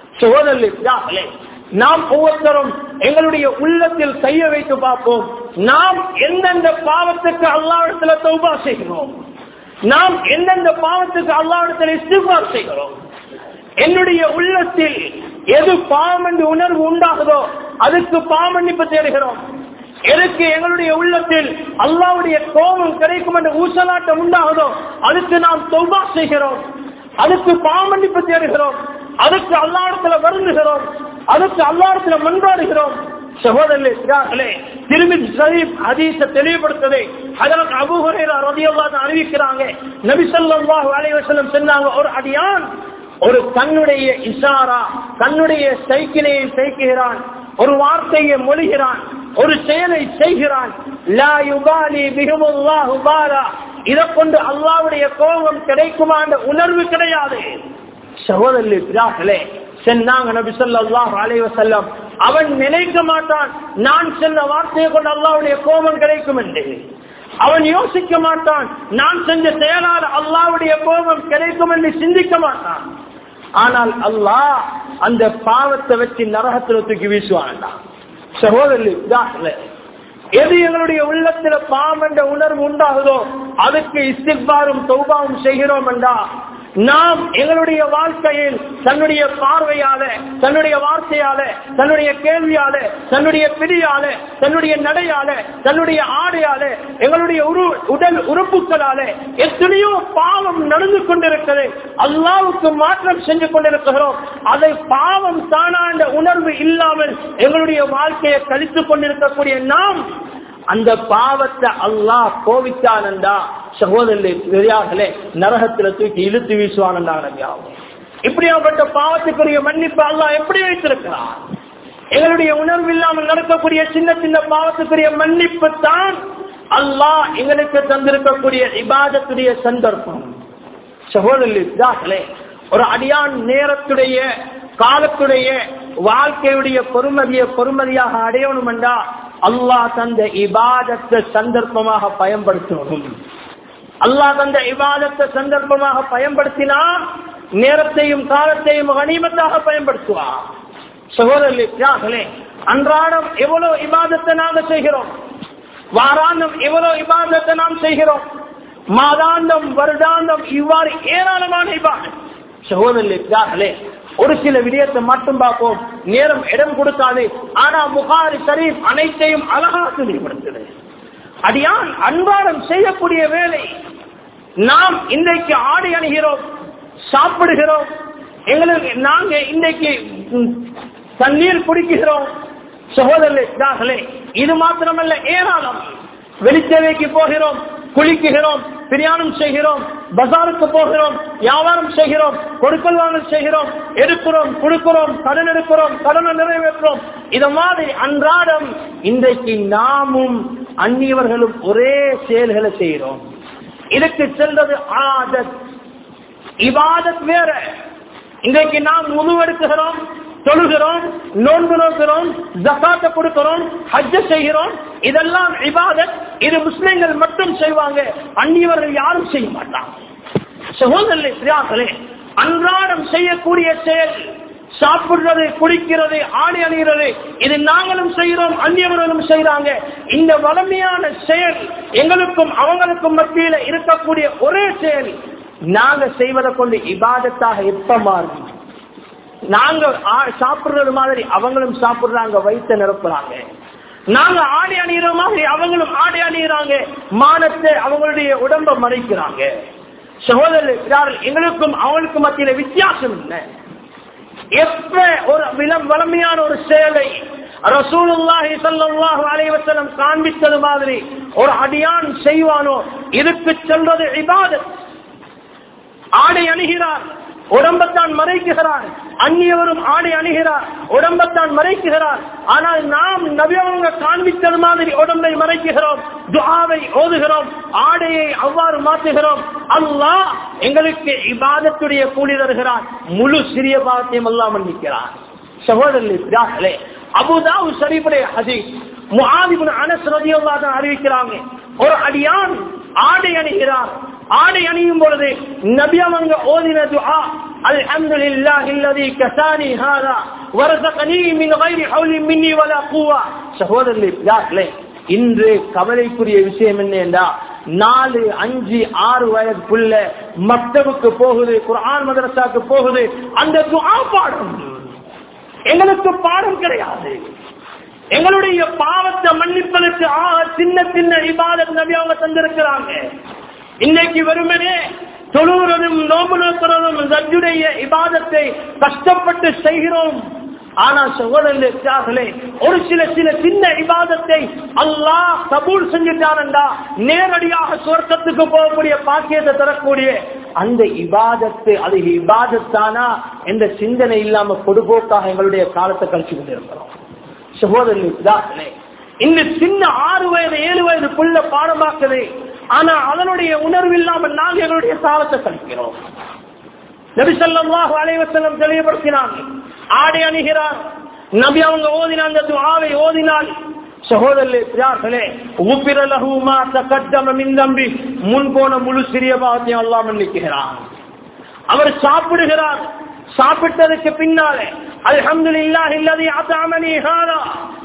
சோதரே நாம் ஒவ்வொருத்தரும் எங்களுடைய உள்ளத்தில் கைய வைத்து பார்ப்போம் நாம் எந்தெந்த பாவத்துக்கு அல்லா இடத்துல தௌபா செய்கிறோம் நாம் எந்தெந்த பாவத்துக்கு அல்லா இடத்துல இஸ்திஃபார் செய்கிறோம் என்னுடைய உள்ளத்தில் எது பாவம் என்று உணர்வு உண்டாகுதோ அதுக்கு பாவமன்னிப்பு தேடுகிறோம் எதுக்கு எங்களுடைய உள்ளத்தில் அல்லாவுடைய கோபம் கிடைக்கும் என்ற ஊசலாட்டம் உண்டாகுதோ அதுக்கு நாம் தொல்பா செய்கிறோம் அதுக்கு பாவமன்னிப்பு தேடுகிறோம் அதுக்கு அல்லாடத்துல வருந்துகிறோம் அதுக்கு அல்லாடத்துல மன்றாடுகிறோம் சகோதரர்களே திரும்பி ஷரீப் ஹதீஸ தெளிவுபடுத்ததை அதற்கு அபுஹுரேரா ரதியல்லாஹு அறிவிக்கிறாங்க நபி ஸல்லல்லாஹு அலைஹி வஸல்லம் சொன்னாங்க ஒரு அடியான் ஒரு கண்ணுடைய இஷாரா கண்ணுடைய சைக்கிளையை சைக்குகிறான் ஒரு வார்த்தையை மொழிகிறான் ஒரு செயலை செய்கிறான் லா யுபாலி பிஹுமுல்லாஹு பாலா இதை கொண்டு அல்லாவுடைய கோபம் கிடைக்குமா என்ற உணர்வு கிடையாது சகோதரி பிராக்களே சென்னாங்க நபி ஸல்லல்லாஹு அலைஹி வஸல்லம் அவன் நினைக்க மாட்டான் நான் சொன்ன வார்த்தையை கொண்டு அல்லாவுடைய கோபம் கிடைக்கும் என்று அவன் யோசிக்க மாட்டான் நான் செஞ்ச செயலால் அல்லாவுடைய கோபம் கிடைக்கும் என்று சிந்திக்க மாட்டான் ஆனால் அல்லாஹ் அந்த பாவத்தை வச்சு நரகத்தில் தூக்கி வீசுவான்டான் சகோதரி எது எங்களுடைய உள்ளத்துல பாவம் என்ற உணர்வு உண்டாகுதோ அதுக்கு இஸ்திக்பாரும் தௌபாவும் செய்கிறோம் என்றா நாம் எங்களுடைய வாழ்க்கையில் தன்னுடைய பார்வையால தன்னுடைய வார்த்தையால தன்னுடைய கேள்வியால தன்னுடைய பிடியால தன்னுடைய நடையால தன்னுடைய ஆடையால எங்களுடைய உரு உடல் உறுப்புகளால எத்தனையோ பாவம் நடந்து கொண்டிருக்கிறது அல்லாவுக்கு மாற்றம் செஞ்சு கொண்டிருக்கிறோம் அதை பாவம் தானாண்ட உணர்வு இல்லாமல் எங்களுடைய வாழ்க்கையை கழித்துக் கொண்டிருக்கக்கூடிய நாம் அந்த பாவத்தை அல்லாஹ் கோவிச்சானந்தா சகோதரர்களே நரகத்துல தூக்கி இழுத்து வீசுவானந்தா நபியாவும் இப்படியாப்பட்ட பாவத்துக்குரிய மன்னிப்பு அல்லாஹ் எப்படி வைத்திருக்கிறார் எங்களுடைய உணர்வு இல்லாமல் நடக்கக்கூடிய சின்ன சின்ன பாவத்துக்குரிய மன்னிப்பு தான் அல்லாஹ் எங்களுக்கு தந்திருக்கக்கூடிய இபாதத்துடைய சந்தர்ப்பம் சகோதரர்களே ஒரு அடியான் நேரத்துடைய காலத்துடைய வாழ்க்கையுடைய பொறுமதியை பொறுமதியாக அடையணும் என்றா அல்லாஹ் தந்த இபாதத்தை சந்தர்ப்பமாக பயன்படுத்தணும் அல்லாஹ் தந்த இபாதத்தை சந்தர்ப்பமாக பயன்படுத்தினா நேரத்தையும் காலத்தையும் கனிமத்தாக பயன்படுத்துவார் சகோதரர்களே அன்றாடம் எவ்வளவு இபாதத்தை நாங்க செய்கிறோம் வாராந்தம் எவ்வளவு இபாதத்தை நாம் செய்கிறோம் மாதாந்தம் வருடாந்தம் இவ்வாறு ஏராளமான இபாதம் சகோதரர்களே ஒரு சில விடயத்தை மட்டும் பார்ப்போம் நேரம் இடம் கொடுக்காது ஆனா புகாரி ஷரீப் அனைத்தையும் அழகாக தெளிவுபடுத்துது அடியான் அன்றாடம் செய்யக்கூடிய வேலை நாம் இன்றைக்கு ஆடை அணுகிறோம் சாப்பிடுகிறோம் எங்களுக்கு நாங்க இன்றைக்கு தண்ணீர் குடிக்கிறோம் சகோதரர்களே இது மாத்திரமல்ல ஏராளம் வெளிச்சேவைக்கு போகிறோம் குளிக்குகிறோம் பிரயாணம் செய்கிறோம் பஜாருக்கு போகிறோம் வியாபாரம் செய்கிறோம் கொடுக்கல் வாங்கல் செய்கிறோம் எடுக்கிறோம் கொடுக்கிறோம் கடன் எடுக்கிறோம் கடனை நிறைவேற்றுறோம் இத மாதிரி அன்றாடம் இன்றைக்கு நாமும் அந்நியவர்களும் ஒரே செயல்களை செய்கிறோம் இதுக்கு செல்றது ஆதத் இபாதத் வேற இன்றைக்கு நாம் உருவெடுக்குகிறோம் தொழுகிறோம் நோன்பு நோக்கிறோம் ஜக்காத்த கொடுக்கிறோம் ஹஜ்ஜ செய்கிறோம் இதெல்லாம் இபாதத் இது முஸ்லிம்கள் மட்டும் செய்வாங்க அந்நியவர்கள் யாரும் செய்ய மாட்டாங்க சகோதரர்களே அன்றாடம் செய்யக்கூடிய செயல் சாப்பிடுறது குடிக்கிறது ஆணி அணிகிறது இது நாங்களும் செய்கிறோம் அந்நியவர்களும் செய்யறாங்க இந்த வலிமையான செயல் எங்களுக்கும் அவங்களுக்கும் மத்தியில இருக்கக்கூடிய ஒரே செயல் நாங்க செய்வதை கொண்டு இபாதத்தாக எப்ப மாறும் நாங்க ஆ- சாப்பிடுறது மாதிரி அவங்களும் சாப்பிடுறாங்க வயிற்ற நிரப்புறாங்க நாங்க ஆடை அணிகிற மாதிரி அவங்களும் ஆடை அணிகிறாங்க மானத்தை அவங்களுடைய உடம்ப மறைக்கிறாங்க சகோதரர் எங்களுக்கும் அவங்களுக்கும் மத்தியில வித்தியாசம் என்ன எப்ப ஒரு விலம் வளமையான ஒரு செயலை ரசூலுல்லாஹி ஸல்லல்லாஹு அலைஹி வஸல்லம் காண்பித்தது மாதிரி ஒரு அடியான் செய்வானோ இதுக்கு சொல்றது இபாதத் ஆடை அணுகிறார் உடம்பத்தான் மறைக்குகிறார் அந்நியவரும் ஆடை அணுகிறார் உடம்பத்தான் மறைக்குகிறார் ஆனால் நாம் நபியவங்க காண்பித்தது மாதிரி உடம்பை மறைக்குகிறோம் துஆவை ஓதுகிறோம் ஆடையை அவ்வாறு மாற்றுகிறோம் அல்லாஹ் எங்களுக்கு இபாதத்துடைய கூலி தருகிறார் முழு சிறிய பாகத்தையும் அல்லாஹ் மன்னிக்கிறார் சகோதரர்களே அபுதாவு ஷரீஃபுடைய ஹதீஸ் முஆதிபுன் அனஸ் ரலியல்லாஹு அன்ஹு அறிவிக்கிறாங்க ஒரு அடியான் ஆடை அணிகிறார் ஆடை அணியும் பொழுது நபி அவங்க ஓதின துஆ அல்ஹம்துலில்லாஹி அல்லதி கசானி ஹாதா வரஸகனி மின் கைரி ஹவுலி மின்னி வலா குவா சகோதரர்களே இன்று கவலைக்குரிய விஷயம் என்ன என்றா நாலு அஞ்சு ஆறு வயது புள்ள மக்தபுக்கு போகுது குர்ஆன் மதரசாக்கு போகுது அந்த துஆ பாடம் எங்களுக்கு பாடம் கிடையாது எங்களுடைய பாவத்தை மன்னிப்பதற்கு ஆக சின்ன சின்ன இபாதத் நபி அவங்க தந்திருக்கிறாங்க இன்னைக்கு வெறுமனே தொழுகிறதும் நோம்பு நோக்கிறதும் ரஜுடைய இபாதத்தை கஷ்டப்பட்டு செய்கிறோம் ஆனா சகோதரர்களே ஒரு சில சில சின்ன இபாதத்தை அல்லாஹ் கபூல் செஞ்சுட்டானண்டா நேரடியாக சுவர்க்கத்துக்கு போகக்கூடிய பாக்கியத்தை தரக்கூடிய அந்த இபாதத்து அது இபாதத்தானா என்ற சிந்தனை இல்லாம பொடுபோக்காக எங்களுடைய காலத்தை கழிச்சு கொண்டிருக்கிறோம் சகோதரர்களே இந்த சின்ன ஆறு வயது ஏழு வயது புள்ள பாடமாக்குது ஆனா அதனுடைய உணர்வு இல்லாமல் நாங்கள் எங்களுடைய காலத்தை கழிக்கிறோம் நபிசல்லாஹு அலைவசல்லம் தெளிவுபடுத்தினாங்க ஆடை அணிகிறார் நபி அவங்க ஓதின அந்த துஆவை ஓதினால் சகோதரர்களே உப்பிரலகுமா தக்கத்தம மின் தம்பி முன் போன முழு சிறிய பாவத்தையும் அல்லாம மன்னிக்கிறார் அவர் சாப்பிடுகிறார் சாப்பிட்டதுக்கு பின்னாலே அல்ஹம்துலில்லாஹி அல்லதி அத்அமனி ஹாதா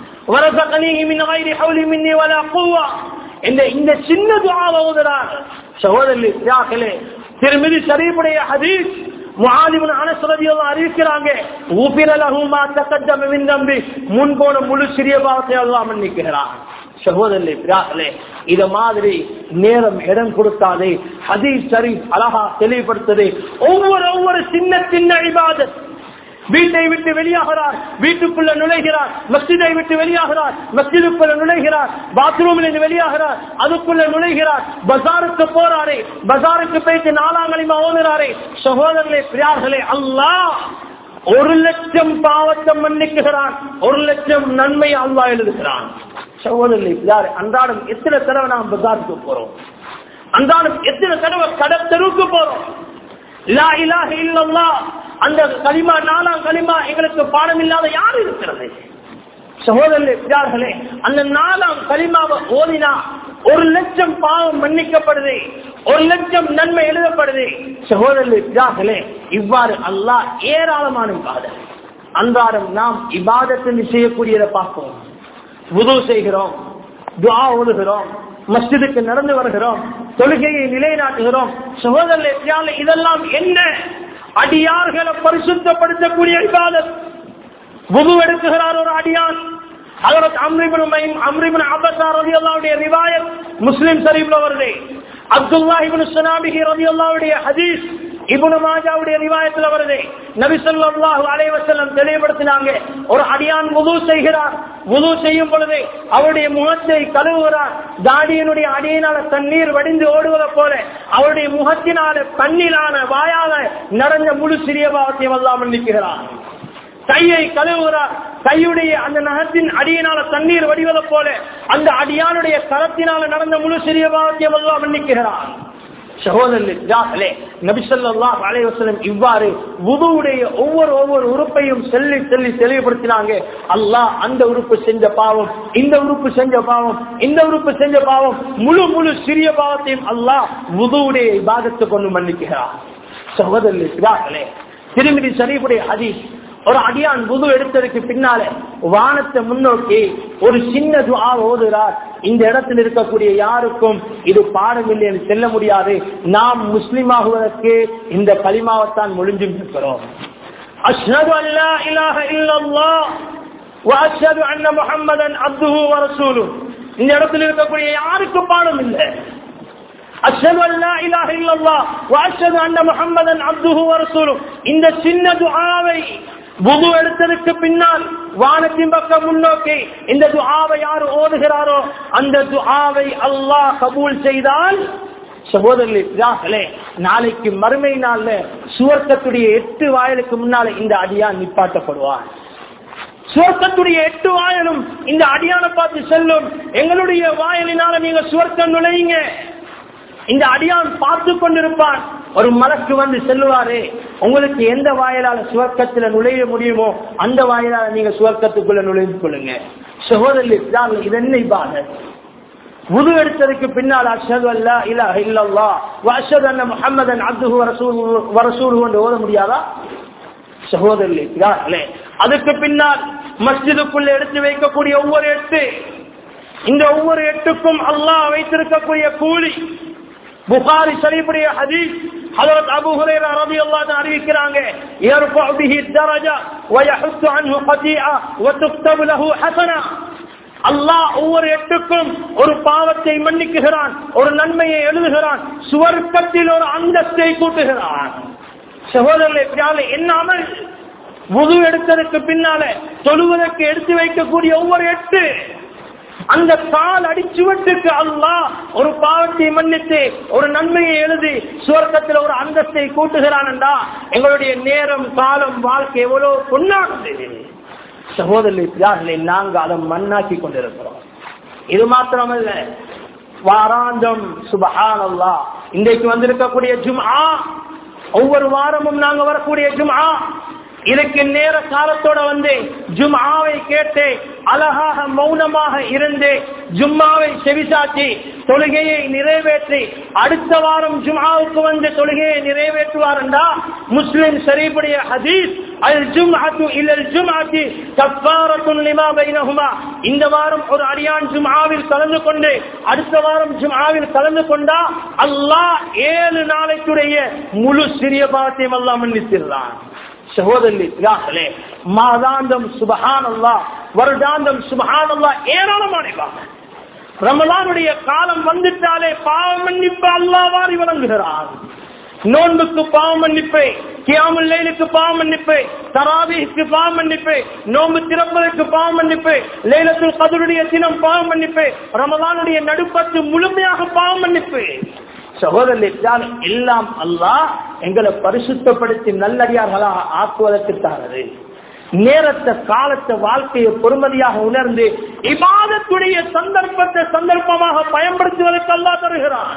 வரஸகனி மின் கைரி ஹவுலி மின்னி வலா குவா இந்த இந்த சின்ன துஆவை ஓதுறார் சகோதரர்களே திருமிதி ஷரீஃபுடைய ஹதீஸ் முஆலிபின் அனஸ் ரலியல்லாஹு அறிவிக்கிறாங்க ஊபிர லஹு மா தகத்தம மின் தம்பி முன் போன முழு சிறிய பாவத்தை அல்லாஹ் மன்னிக்கிறான் சகோதரர்களே பிராக்களே இத மாதிரி நேரம் இடம் கொடுத்தாதே ஹதீஸ் ஷரீஃப் அழகா தெளிவுபடுத்தது ஒவ்வொரு ஒவ்வொரு சின்ன சின்ன இபாதத் வீட்டை விட்டு வெளியாகிறார் வீட்டுக்குள்ள நுழைகிறார் மஸ்ஜிதை விட்டு வெளியாகிறார் மஸ்ஜிதுக்குள்ள நுழைகிறார் பாத்ரூமில் இருந்து வெளியாகிறார் அதுக்குள்ள நுழைகிறார் பஜாருக்கு போறாரே பஜாருக்கு போயிட்டு நாலாங்களிமா ஓதுறாரே சகோதரர்களே பிரியார்களே அல்லாஹ் ஒரு லட்சம் பாவத்தை மன்னிக்குகிறான் ஒரு லட்சம் நன்மை அல்வா எழுதுகிறான் சகோதரர்களே பிரியார் அன்றாடம் எத்தனை தடவை நாம் பஜாருக்கு போறோம் அன்றாடம் எத்தனை தடவை கடத்தருக்கு போறோம் லா இலாஹ இல்லல்லாஹ் அந்த களிமா நாலாம் களிமா எங்களுக்கு பாடம் இல்லாத யார் இருக்கிறது சகோதரர்களே அந்த நாலாம் களிமாவை ஓதினா ஒரு லட்சம் பாவம் மன்னிக்கப்படுது ஒரு லட்சம் நன்மை எழுதப்படுது சகோதரர்களே இவ்வாறு அல்லாஹ் ஏராளமான பாதம் அன்றாடம் நாம் இபாதத்தில் செய்யக்கூடியதை பார்ப்போம் உது செய்கிறோம் துஆ ஓதுகிறோம் மஸ்ஜிதுக்கு நடந்து வருகிறோம் தொழுகையை நிலைநாட்டுகிறோம் சகோதரர்களே இதெல்லாம் என்ன அடியார்களை பரிசுத்தப்படுத்தக்கூடிய இபாதத் வுது எடுக்குகிறார் ஒரு அடியான் ஹஜரத் அம்ரிபின் மைம் அம்ரிபின் அபஸா ரலியல்லாஹுடைய ரிவாயத் முஸ்லிம் ஷரீஃப்ல வருது அப்துல்லாஹ் இப்னு சுனாபிஹி ரலியல்லாஹுடைய ஹதீஸ் இப்னு மாஜாவுடைய ரிவாயத்துல வருது நபி ஸல்லல்லாஹு அலைஹி வஸல்லம் தெளிவுபடுத்தினாங்க ஒரு அடியான் வுது செய்கிறார் வுது செய்யும் பொழுது அவருடைய முகத்தை கழுவுகிறார் தாடியினுடைய அடியினால தண்ணீர் வடிந்து ஓடுவதை போல அவருடைய முகத்தினால கண்ணிலான வாயால நடந்த முழு சிறிய பாவத்தையும் எல்லாம் மன்னிக்கிறார் கையை கழுவுகிறார் கையுடைய அந்த நகத்தின் அடியினால தண்ணீர் வடிவதை போல அந்த அடியானுடைய கரத்தினால நடந்த முழு சிறிய பாவத்தையும் எல்லாம் மன்னிக்கிறார் சகோதரர்களே நபிசல்லாஹ் அலைவசலம் இவ்வாறு வுதுவுடைய ஒவ்வொரு ஒவ்வொரு உறுப்பையும் சொல்லி சொல்லி தெளிவுபடுத்தினாங்க அல்லாஹ் அந்த உறுப்பு செஞ்ச பாவம் இந்த உறுப்பு செஞ்ச பாவம் இந்த உறுப்பு செஞ்ச பாவம் முழு முழு சிறிய பாவத்தையும் அல்லாஹ் வுதுவுடைய இபாதத்தை கொண்டு மன்னிக்கிறார் சகோதரர்களே திருமதி ஷரீஃபுடைய ஹதீஸ் ஒரு அடியான் புது எடுத்ததுக்கு பின்னால வானத்தை முன்னோக்கி ஒரு சின்ன துஆ ஓதுறார் இந்த இடத்தில் இருக்கக்கூடிய யாருக்கும் இது பாடமில்லை என்று செல்ல முடியாது நாம் முஸ்லிம் ஆகுவதற்கு இந்த களிமாவத்தான் முடிஞ்சும் இருக்கிறோம் அஷ்ஹது அன் லா இலாஹ இல்லல்லாஹ் வ அஷ்ஹது அன்ன முஹம்மதன் அப்துஹு வ ரசூலுஹு இந்த இடத்தில் இருக்கக்கூடிய யாருக்கும் பாடம் இல்லை அஷ்ஹது அன் லா இலாஹ இல்லல்லாஹ் வ அஷ்ஹது அன்ன முஹம்மதன் அப்துஹு வ ரசூலுஹு இந்த சின்ன துஆவை புது எடுத்ததுக்கு பின்னால் வானத்தின் பக்கம் முன்னோக்கி இந்த துஆவை யார் ஓதுகிறாரோ அந்த துஆவை அல்லாஹ் கபூல் செய்தால் சகோதரர்களே நாளைக்கு மறுமை நாள்ல சுவர்க்கத்துடைய எட்டு வாயிலுக்கு முன்னால இந்த அடியான் நிப்பாட்டப்படுவான் சுவர்க்கத்துடைய எட்டு வாயலும் இந்த அடியான பார்த்து செல்லும் எங்களுடைய வாயலினால நீங்க சுவர்க்கம் நுழையுங்க இந்த அடியான் பார்த்து கொண்டிருப்பான் ஒரு மலக்கு வந்து செல்லுவாரு உங்களுக்கு எந்த வாயிலால சுவர்க்கத்துல நுழைய முடியுமோ அந்த வாயிலால நீங்க சுவர்க்கத்துக்குள்ள நுழைந்து கொள்ளுங்க சகோதரர் இது என்ன இபாதத் உது எடுத்ததுக்கு பின்னால் அஷது அல்லா இல்ல இல்லல்லா அஷது அண்ண முஹம்மதன் அப்துஹு வரசூல் என்று ஓத முடியாதா சகோதரர்களே அதுக்கு பின்னால் மஸ்ஜிதுக்குள்ள எடுத்து வைக்கக்கூடிய ஒவ்வொரு எட்டு இந்த ஒவ்வொரு எட்டுக்கும் அல்லாஹ் வைத்திருக்கக்கூடிய கூலி புகாரி ஷரீஃபுடைய ஹதீஸ் ஹஜரத் அபூ ஹுரைரா ரலியல்லாஹு அன்ஹு அறிவிக்கிறாங்க يرفع به الدرجة ويحث عنه خطيئة وتكتب له حسنة அல்லாஹ் ஒவ்வொரு எட்டுக்கும் ஒரு பாவத்தை மன்னிக்குகிறான் ஒரு நன்மையை எழுதுகிறான் சுவர்க்கத்தில் ஒரு அந்தஸ்தை கூட்டுகிறான் சகோதரர்களே என்ன அமல் உது எடுத்ததற்கு பின்னால தொழுவதற்கு எடுத்து வைக்கக்கூடிய ஒவ்வொரு எட்டு அந்த கால் அடிச்சுவட்டுக்கு அல்லாஹ் ஒரு பாவத்தை மன்னித்து ஒரு நன்மையை எழுதி சுவர்க்கத்தில் ஒரு அந்தஸ்தை கூட்டுகிறான் என்றா எங்களுடைய நேரம் காலம் வாழ்க்கை எவ்வளவு பொன்னானது சகோதரர்களே நாங்க அதை மண்ணாக்கி கொண்டிருக்கிறோம் இது மாத்திரமல்ல வாராந்தம் சுபஹான் அல்லா இன்றைக்கு வந்திருக்கக்கூடிய ஜும்ஆ ஒவ்வொரு வாரமும் நாங்க வரக்கூடிய ஜும்ஆ இதுக்கு நேர காலத்தோட வந்து ஜும்ஆவை கேட்டு அழகாக மௌனமாக இருந்து ஜும்மாவை செவிசாச்சி தொழுகையை நிறைவேற்றி அடுத்த வாரம் ஜும்ஆவுக்கு வந்து தொழுகையை நிறைவேற்றுவார் என்றா முஸ்லிம் ஷரீஃபுடைய ஹதீஸ் அல் ஜும்அத்து இலல் ஜும்அத்தி கஃபாரத்துன் லிமா பைனஹுமா இந்த வாரம் ஒரு அடியான் ஜும்ஆவில் கலந்து கொண்டு அடுத்த வாரம் ஜும்ஆவில் கலந்து கொண்டா அல்லாஹ் ஏழு நாளைக்குடைய முழு சிறிய பாவத்தையும் அல்லாஹ் மன்னித்திருந்தான் சகோதரர்களே மாதாந்தம் சுபஹான் அல்லா வருடாந்தம் சுபஹான் அல்லா ஏராளமான ரமலானுடைய காலம் வந்துட்டாலே பாவ மன்னிப்பு அல்லாவாரி வழங்குகிறான் நோன்புக்கு பாவ மன்னிப்பு கியாமுல் லைலுக்கு பாவ மன்னிப்பு தராபிக்கு பாவ மன்னிப்பு நோன்பு திறப்பதற்கு பாவ மன்னிப்பு லைலத்துல் கதருடைய தினம் பாவ மன்னிப்பு ரமலானுடைய நடுப்பத்து முழுமையாக பாவ மன்னிப்பு சகோதரர் எல்லாம் அல்லாஹ் எங்களை பரிசுத்தப்படுத்தி நல்லடியார்களாக ஆக்குவதற்கு தானது நேரத்தை காலத்தை வாழ்க்கையை பொறுமதியாக உணர்ந்து இபாதத்துடைய சந்தர்ப்பத்தை சந்தர்ப்பமாக பயன்படுத்துவதற்கு அல்லா தருகிறான்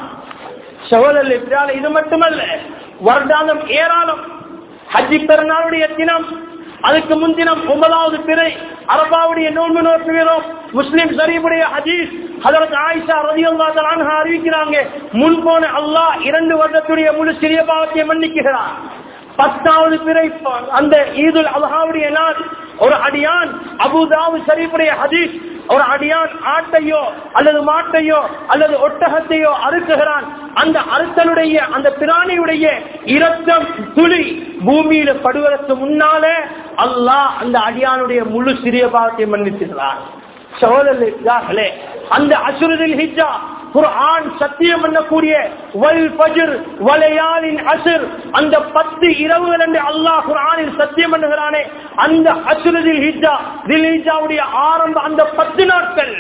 சகோதரர் இது மட்டுமல்ல வருடாந்தம் ஏராளம் ஹஜ்ஜி பெருநாளுடைய தினம் அதுக்கு முன்தினம் ஒன்பதாவது பிறை அரபாவுடைய நோன்பு நோக்குகிறோம் முஸ்லிம் ஷரீஃபுடைய ஹதீஸ் ஹதரத் ஆயிஷா ரலியல்லாஹு அன்ஹா அறிவிக்கிறாங்க முன் போன அல்லாஹ் இரண்டு வருடத்துடைய முழு சிறிய பாவத்தை மன்னிக்கிறார் பத்தாவது பிறை அந்த ஈதுல் அல்ஹாவுடைய நாள் ஒரு அடியான் அபுதாவு ஷரீஃபுடைய ஹதீஸ் ஒரு அடியான் ஆட்டையோ அல்லது மாட்டையோ அல்லது ஒட்டகத்தையோ அறுக்குகிறான் அந்த அறுத்தலுடைய அந்த பிராணியுடைய இரத்தம் துளி பூமியில படுவதற்கு முன்னாலே அல்லாஹ் அந்த அடியானுடைய முழு சிறிய பாவத்தை மன்னித்திருக்கிறார் சகோதரர்களே அந்த அசுரதில் ஹிஜா குர்ஆன் சத்தியம் பண்ணக்கூடிய வல் ஃபஜ்ர் வலையாலின் அஸ்ர் அந்த பத்து இரவுகள் என்று அல்லாஹ் குர்ஆனில் சத்தியம் பண்ணுகிறானே அந்த அஸ்ர் தில் ஹிஜ்ஜா தில் ஹிஜ்ஜாவுடைய ஆரம்ப அந்த பத்து நாட்கள்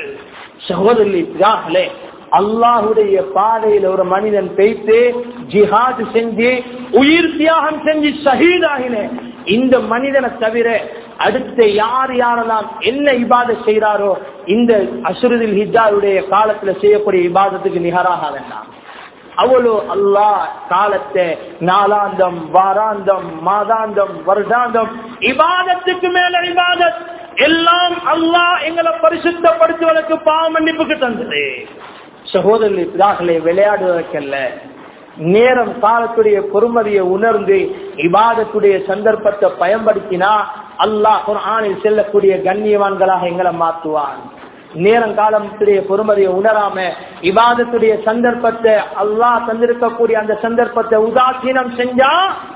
சகோதரி அல்லாஹுடைய பாதையில் ஒரு மனிதன் பெய்த்து ஜிஹாத் செஞ்சு உயிர் தியாகம் செஞ்சு ஷஹீதாகின இந்த மனிதனை தவிர அடுத்த யார் யாரெல்லாம் என்ன இபாத செய்யறாரோ இந்த அசுருதில் ஹிஜாருடைய காலத்துல செய்யக்கூடிய இபாதத்துக்கு நிகராக வேண்டாம் அவ்வளோ அல்லாஹ் காலத்தை நாளாந்தம் வாராந்தம் மாதாந்தம் வருடாந்தம் இபாதத்துக்கு மேல இபாதத் எல்லாம் அல்லாஹ் எங்களை பரிசுத்தப்படுத்துவதற்கு பாவ மன்னிப்புக்கு தந்தது சகோதரர்களே பிதாக்களை விளையாடுவதற்கல்ல நேரம் காலத்துடைய பொறுமதியை உணர்ந்து இபாதத்துடைய சந்தர்ப்பத்தை பயன்படுத்தினா அல்லாஹ் குர்ஆனில் செல்லக்கூடிய கண்ணியவான்களாக எங்களை மாற்றுவான் நேரம் காலத்துடைய பொறுமதியை உணராம இபாதத்துடைய சந்தர்ப்பத்தை அல்லாஹ் தந்திருக்கக்கூடிய அந்த சந்தர்ப்பத்தை உதாசீனம் செஞ்சா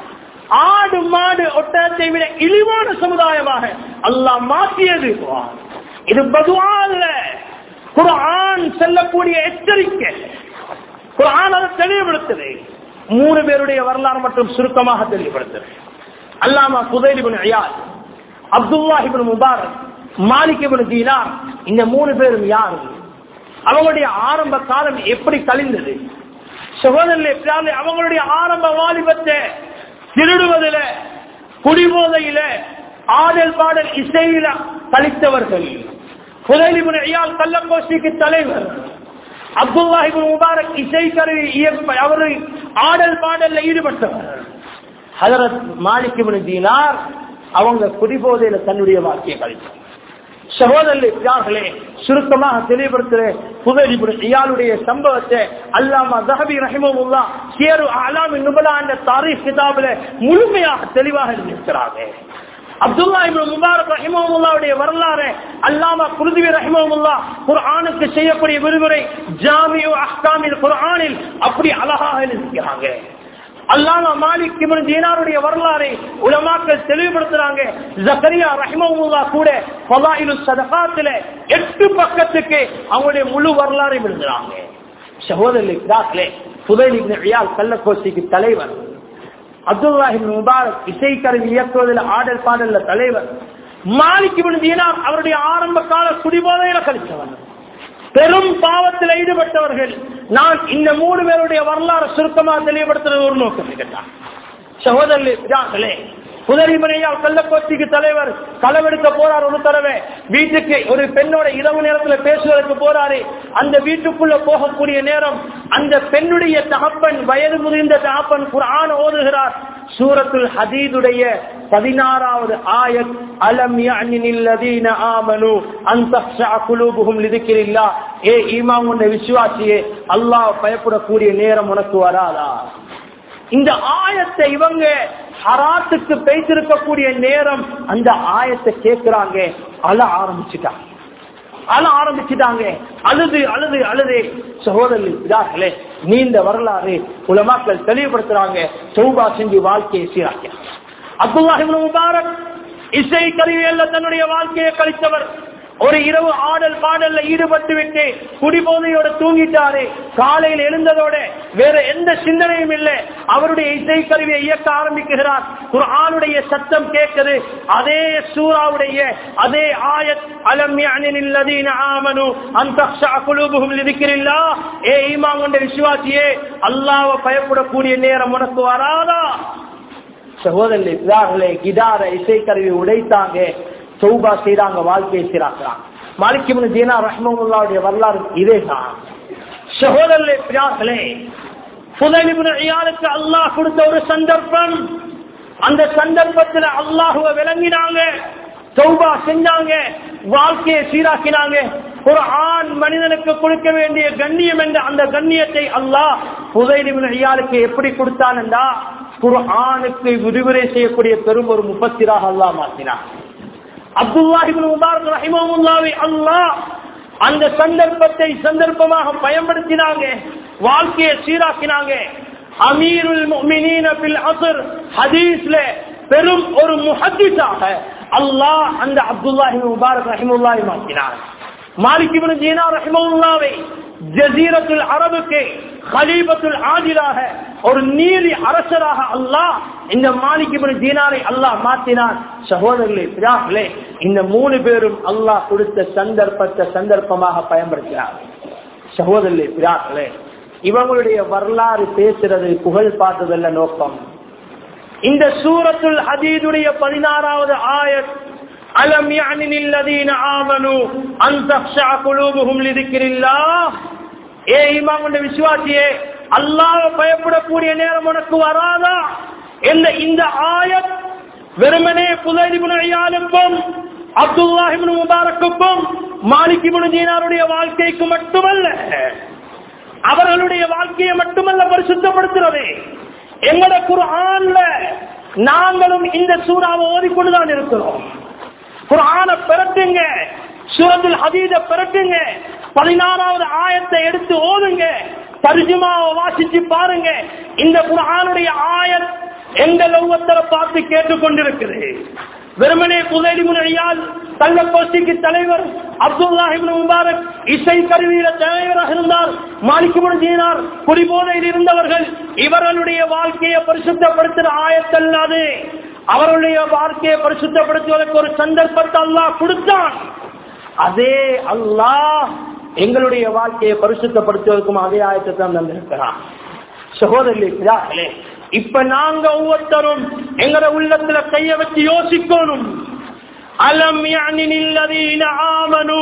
ஆடு மாடு ஒட்டகத்தை விட இழிவான சமுதாயமாக அல்லாஹ் மாற்றியது இது பதுவா அல்ல குரான் செல்லக்கூடிய எச்சரிக்கை குரான் அதை தெளிவுபடுத்துது மூணு பேருடைய வரலாறு மற்றும் சுருக்கமாக தெளிவுபடுத்துது அல்லாமா புதைலிபின் ஐயால் அப்துல்லாஹிபின் முபாரக் மாலிகிபின் தீனார் இந்த மூணு பேரும் யாரு அவங்களுடைய ஆரம்ப காலம் எப்படி கழிந்தது சகோதரர்களே அவங்களுடைய ஆரம்ப வாலிபத்தை திருடுவதில குடிபோதையில ஆடல் பாடல் இசையில கழித்தவர்கள் புதைலிபுன் ஐயால் கள்ளங்கோஷ்டிக்கு தலைவர் அப்துல்லாஹிபின் முபாரக் இசை கருவி இயற்ப அவரு ஆடல் பாடல்ல ஈடுபட்டவர் ஹதரத் மாலிகிபின் தீனார் அவங்க குடிபோதையில தன்னுடைய வாழ்க்கையை கழித்தார் சகோதரர்களே சுருக்கமாக தெளிவுபடுத்துறேன் புதலிபுன் ஐயாளுடைய சம்பவத்தை அல்லாமா தஹபி ரஹிமமுல்லா சேரு அலாமி நுபலா என்ற தாரீஃப் கிதாபில முழுமையாக தெளிவாக இருக்கிறாங்க அப்துல்லா இப்னு முபாரக் ரஹிமஹுல்லாவுடைய வரலாறு அல்லாமா குருதிவி ரஹிமஹுல்லா குர்ஆனுக்கு செய்யக்கூடிய விரிவுரை ஜாமியு அஹ்காமில் குர்ஆனில் அப்படி அழகாக எழுதிக்கிறாங்க அல்லாமா மாலிக் இப்னு தீனாருடைய வரலாறை உலமாக்கள் தெளிவுபடுத்துறாங்க ஜக்கரியா ரஹிமஹுல்லா கூட ஃபலாயிலு சதகாத்துல எட்டு பக்கத்துக்கு அவங்களுடைய முழு வரலாறை எழுதுறாங்க சகோதரர்களே புதைல் இப்னு இயால் கள்ளக்கோசிக்கு தலைவர் அப்துல்லாஹின் முபாரக் இசை கருவி இயக்குவதில் ஆடல் பாடல்ல தலைவர் மாலிக் இப்னு தீனார் அவருடைய ஆரம்ப கால குடிபோதையில கழித்தவர் பெரும் பாவத்தில் ஈடுபட்டவர்கள் நான் இந்த மூணு பேருடைய வரலாறு சுருக்கமாக தெளிவுபடுத்துறது ஒரு நோக்கம் கேட்டான் சகோதரர்களே புதரிமனையால் கள்ளக்கோச்சிக்கு தலைவர் களவெடுக்க போறார் ஒரு தடவை வீட்டுக்கு ஒரு பெண்ணோட இரவு நேரத்துல பேசுவதற்கு போறாரு அந்த வீட்டுக்குள்ள போகக்கூடிய நேரம் அந்த பெண்ணுடைய தகப்பன் வயது முதிர்ந்த தகப்பன் குரான் ஓதுகிறார் சூரத்துல் ஹதீதுடைய பதினாறாவது ஆயத் அலம் யஅனில்லதீன ஆமனு அன் தக்ஷா குலூபுஹும் லிதிக்ரில்லா ஏ ஈமான் கொண்ட விசுவாசியே அல்லாஹ் பயப்படக்கூடிய நேரம் உனக்கு வராதா இந்த ஆயத்தை இவங்க ஹராத்துக்கு பேசிருக்கக்கூடிய நேரம் அந்த ஆயத்தை கேட்கிறாங்க அழ ஆரம்பிச்சுட்டாங்க அழ ஆரம்பிச்சுட்டாங்க அழுது அழுது அழுது சகோதரர்களே நீண்ட வரலாறு உலமாக்கள் தெளிவுபடுத்துறாங்க சௌபா செஞ்சு வாழ்க்கையை சீராக்கிறாங்க அப்துல்லாஹிபின் முபாரக் இசை கருவியல்ல தன்னுடைய வாழ்க்கையை கழித்தவர் ஒரு இரவு ஆடல் பாடல்ல ஈடுபட்டு விட்டு குடிபோதையோட தூங்கிட்டாரு காலையில் எழுந்ததோட வேற எந்த சிந்தனையும் இல்லை அவருடைய இசை கருவியை இயக்க ஆரம்பிக்கிறார் குர்ஆனுடைய சத்தம் கேட்குது அதே சூராவுடைய அதே ஆயத் அலம் யஅனில்லதீன ஆமனு அன் தக்ஷா குலூபுஹும் லிதிக்ரில்லாஹ் ஏ ஈமான் கொண்ட விசுவாசியே அல்லாஹ்வை பயப்படக்கூடிய நேரம் உனக்கு வராதா சகோதரர்களே கிடார இசைக்கருவி உடைத்தாங்க சௌபா செய்றாங்க வாழ்க்கையை சீராக்குறாங்க மாலிக்கிபின் தீனா ரஹ்மவுல்லாவுடைய வரலாறு இதே தான் சகோதரர்களே பிரார்களே புதலிபின் ஐயாளுக்கு அல்லாஹ் கொடுத்த ஒரு சந்தர்ப்பம் அந்த சந்தர்ப்பத்தில் அல்லாஹுவ விளங்கினாங்க சௌபா செஞ்சாங்க வாழ்க்கையை சீராக்கினாங்க ஒரு ஆண் மனிதனுக்கு கொடுக்க வேண்டிய கண்ணியம் என்ற அந்த கண்ணியத்தை அல்லாஹ் புதைலிபின் ஐயாளுக்கு எப்படி கொடுத்தான் என்றா குர்ஆனுக்கு விரிவுரை செய்யக்கூடிய பெரும் ஒரு முப்பத்திராக அல்லாஹ் மாற்றினார் அப்துல்லாஹிபின் முபாரக் ரஹிமஹுல்லாவை அல்லாஹ் அந்த சந்தர்ப்பத்தை சந்தர்ப்பமாக பயன்படுத்தினாங்க வாழ்க்கையை சீராக்கினாங்க அமீருல் முஃமினீன பில் அஸ்ர் ஹதீஸ்ல பெரும் ஒரு முஹத்திஸாக அல்லாஹ் அந்த அப்துல்லாஹிபின் முபாரக் ரஹிமஹுல்லாவை மாற்றினார் மாலிக் இப்னு தீனார் ரஹிமஹுல்லாவை ஜசீரத்துல் அரபுக்கு ஹலீபத்துல் ஆதிலாக ஒரு நீதி அரசராக அல்லாஹ் இந்த மாலிக்கு தீனாரை அல்லாஹ் மாற்றினான் சகோதரர்களே பிதாக்களே இந்த மூணு பேரும் அல்லாஹ் கொடுத்த சந்தர்ப்பத்தை சந்தர்ப்பமாக பயன்படுத்தினார் சகோதரர்களே பிதாக்களே இவங்களுடைய வரலாறு பேசுறது புகழ் பார்த்ததல்ல நோக்கம் இந்த சூரத்துல் ஹதீதுடைய பதினாறாவது ஆயத் அலம் யானில் லதீன ஆமனு அன் தக்ஷா குலூபுஹும் லிதிக்ரில்லாஹ் ஏ இமாமுடைய விசுவாசியே அல்லாஹ் பயப்படக்கூடிய நேரம் உனக்கு வராதா என்ற இந்த ஆயத் வெறுமனே புதைதிபுனையாளுக்கும் அப்துல்லாஹிபின் முபாரக்குக்கும் மாலிகிபுன் தீனாருடைய வாழ்க்கைக்கு மட்டுமல்ல அவர்களுடைய வாழ்க்கையை மட்டுமல்ல பரிசுத்தப்படுத்துறது எங்கட குர்ஆன்ல நாங்களும் இந்த சூறாவை ஓதிக்கொண்டுதான் இருக்கிறோம் குர்ஆனை பெறட்டுங்க சூரத்தில் ஹதீத பெறட்டுங்க பதினாறாவது ஆயத்தை எடுத்து ஓதுங்க தர்ஜுமாவை வாசிச்சு பாருங்க இந்த குர்ஆனுடைய ஆயத் எங்க லௌவத்தரை பார்த்து கேட்டுக்கொண்டிருக்குது வெறுமனே புதைடி முனையால் கள்ளக்கோஷ்டிக்கு தலைவர் அப்துல்லாஹிபின் முபாரக் இசை கருவியில தலைவராக இருந்தார் மாலிக்குமுன் தீனார் குடிபோதையில் இருந்தவர்கள் இவர்களுடைய வாழ்க்கையை பரிசுத்தப்படுத்துகிற ஆயத்தல்லாது அவர்களுடைய வாழ்க்கையை பரிசுத்தப்படுத்துவதற்கு ஒரு சந்தர்ப்பத்தை அல்லாஹ் கொடுத்தான் அதே அல்லாஹ் எங்களுடைய வாழ்க்கையை பரிசுத்தப்படுத்துவதற்கும் அதே ஆயத்தை தான் தந்திருக்கிறான் சகோதரர்களே இப்ப நாங்க ஒவ்வொருத்தரும் எங்கட உள்ளத்துல கைய வச்சு யோசிக்கணும் அலம் யானின் ஆமனு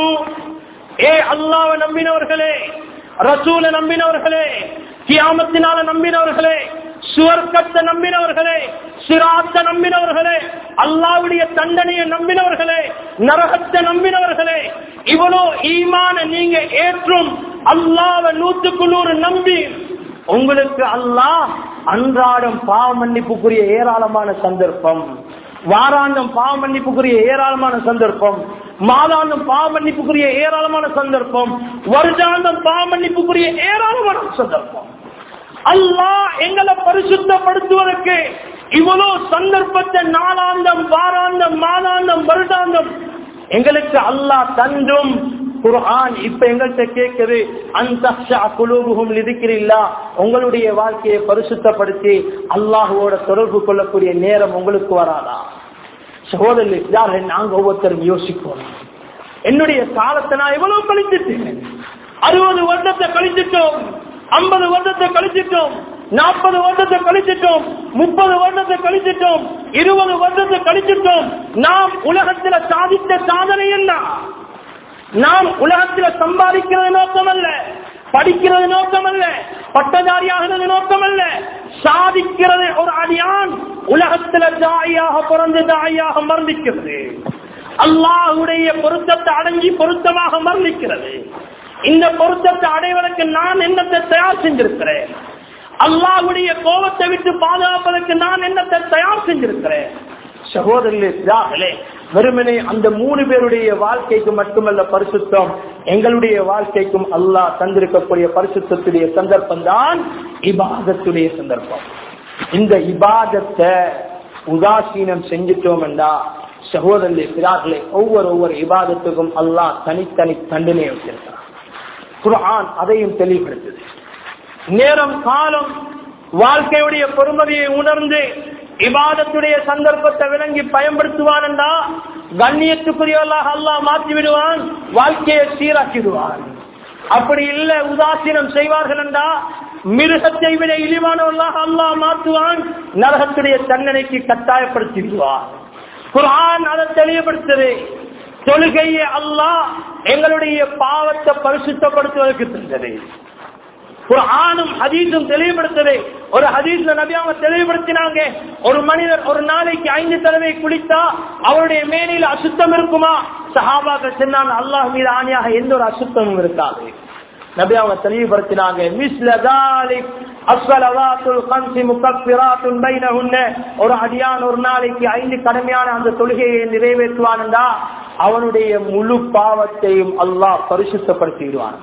ஏ அல்லாவ நம்பினவர்களே ரசூல நம்பினவர்களே கியாமத்தினால நம்பினவர்களே சுவர்க்கத்தை நம்பினவர்களே சிராத்த நம்பினவர்களே அல்லாவுடைய தண்டனையை நம்பினவர்களே நரகத்தை நம்பினவர்களே இவ்வளோ ஈமான நீங்க ஏற்றும் அல்லாவ நூத்துக்கு நூறு நம்பி உங்களுக்கு அல்லாஹ் அன்றாடம் பாவ மன்னிப்புக்குரிய ஏராளமான சந்தர்ப்பம் வாராந்தம் பாவ மன்னிப்புக்குரிய ஏராளமான சந்தர்ப்பம் மாதாந்தம் பாவ மன்னிப்புக்குரிய ஏராளமான சந்தர்ப்பம் வருடாந்தம் பாவ மன்னிப்புக்குரிய ஏராளமான சந்தர்ப்பம் அல்லாஹ் எங்களை பரிசுத்தப்படுத்துவதற்கு இவ்வளவு சந்தர்ப்பத்தை நாளாந்தம் வாராந்தம் மாதாந்தம் வருடாந்தம் எங்களுக்கு அல்லாஹ் தந்தும் குர்ஆன் இப்ப எங்கள்கிட்ட கேட்குது அந்த குழுவுகும் இருக்கிறீங்களா உங்களுடைய வாழ்க்கையை பரிசுத்தப்படுத்தி அல்லாஹுவோட தொடர்பு கொள்ளக்கூடிய நேரம் உங்களுக்கு வராதா சகோதரர் நாங்க ஒவ்வொருத்தரும் யோசிக்கணும் என்னுடைய காலத்தை நான் எவ்வளவு கழிச்சிட்டேன் அறுபது வருடத்தை கழிச்சிட்டோம் ஐம்பது வருடத்தை கழிச்சிட்டோம் நாற்பது வருடத்தை கழிச்சிட்டோம் முப்பது வருடத்தை கழிச்சிட்டோம் இருபது வருடத்தை கழிச்சிட்டோம் நாம் உலகத்தில் சாதித்த சாதனை என்ன நாம் உலகத்தில் சம்பாதிக்கிறது நோக்கம் அல்ல படிக்கிறது நோக்கம் அல்ல பட்டதாரியாகிறது நோக்கம் அல்ல சாதிக்கிறது ஒரு அடியான் உலகத்தில் தாயாக பிறந்து தாயாக மரணிக்கிறது அல்லாஹுடைய பொருத்தத்தை அடங்கி பொருத்தமாக மரணிக்கிறது இந்த பொருத்தத்தை அடைவதற்கு நான் என்னத்தை தயார் செஞ்சிருக்கிறேன் அல்லாஹுடைய கோபத்தை விட்டு பாதுகாப்பதற்கு நான் என்னத்தை தயார் செஞ்சிருக்கிறேன் சகோதரர்களே வெறுமனே அந்த மூணு பேருடைய வாழ்க்கைக்கு மட்டுமல்ல பரிசுத்தம் எங்களுடைய வாழ்க்கைக்கும் அல்லாஹ் தந்திருக்கக்கூடிய பரிசுத்தத்துடைய சந்தர்ப்பம் தான் இபாதத்துடைய சந்தர்ப்பம் இந்த இபாதத்தை உதாசீனம் செஞ்சிட்டோம் என்றா சகோதரர்களே பிறார்களே ஒவ்வொரு ஒவ்வொரு இபாதத்துக்கும் அல்லாஹ் தனித்தனி தண்டனை வச்சிருக்கிறான் குர்ஆன் அதையும் தெளிவுபடுத்துது நேரம் காலம் வாழ்க்கையுடைய பொறுமதியை உணர்ந்து இபாதத்துடைய சந்தர்ப்பத்தை விளங்கி பயன்படுத்துவான் என்றா கண்ணியத்துக்குரியவர்களாக அல்லாஹ் மாற்றி விடுவான் வாழ்க்கையை சீராக்கிடுவான் அப்படி இல்ல உதாசீனம் செய்வார்கள் என்றா மிருகத்தை விட இழிவானவர்களாக அல்லாஹ் மாற்றுவான் நரகத்துடைய தண்டனைக்கு கட்டாயப்படுத்தி விடுவான் குர்ஆன் அதை தெளிவுபடுத்துது தொழுகையை அல்லாஹ் எங்களுடைய பாவத்தை பரிசுத்தப்படுத்துவதற்கு தந்தது குர்ஆனும் ஹதீஸும் தெளிவுபடுத்தது ஒரு ஹதீஸ்ல நபி அவங்க தெளிவுபடுத்தினாங்க ஒரு மனிதர் ஒரு நாளைக்கு ஐந்து தடவை குளித்தா அவருடைய மேனில அசுத்தம் இருக்குமா சஹாபாக்கள் சொன்னாங்க அல்லாஹ் மீது ஆணியாக எந்த ஒரு அசுத்தமும் இருக்காது நபி அவங்க தெளிவுபடுத்தினாங்க மிஸ்ல தாலிக் அஸ்வலவாத்துல் கன்சி முகப்பிராத்துன் பைனஹுன்ன ஒரு அடியான் ஒரு நாளைக்கு ஐந்து கடமையான அந்த தொழுகையை நிறைவேற்றுவான் என்றா அவனுடைய முழு பாவத்தையும் அல்லாஹ் பரிசுத்தப்படுத்திடுவான்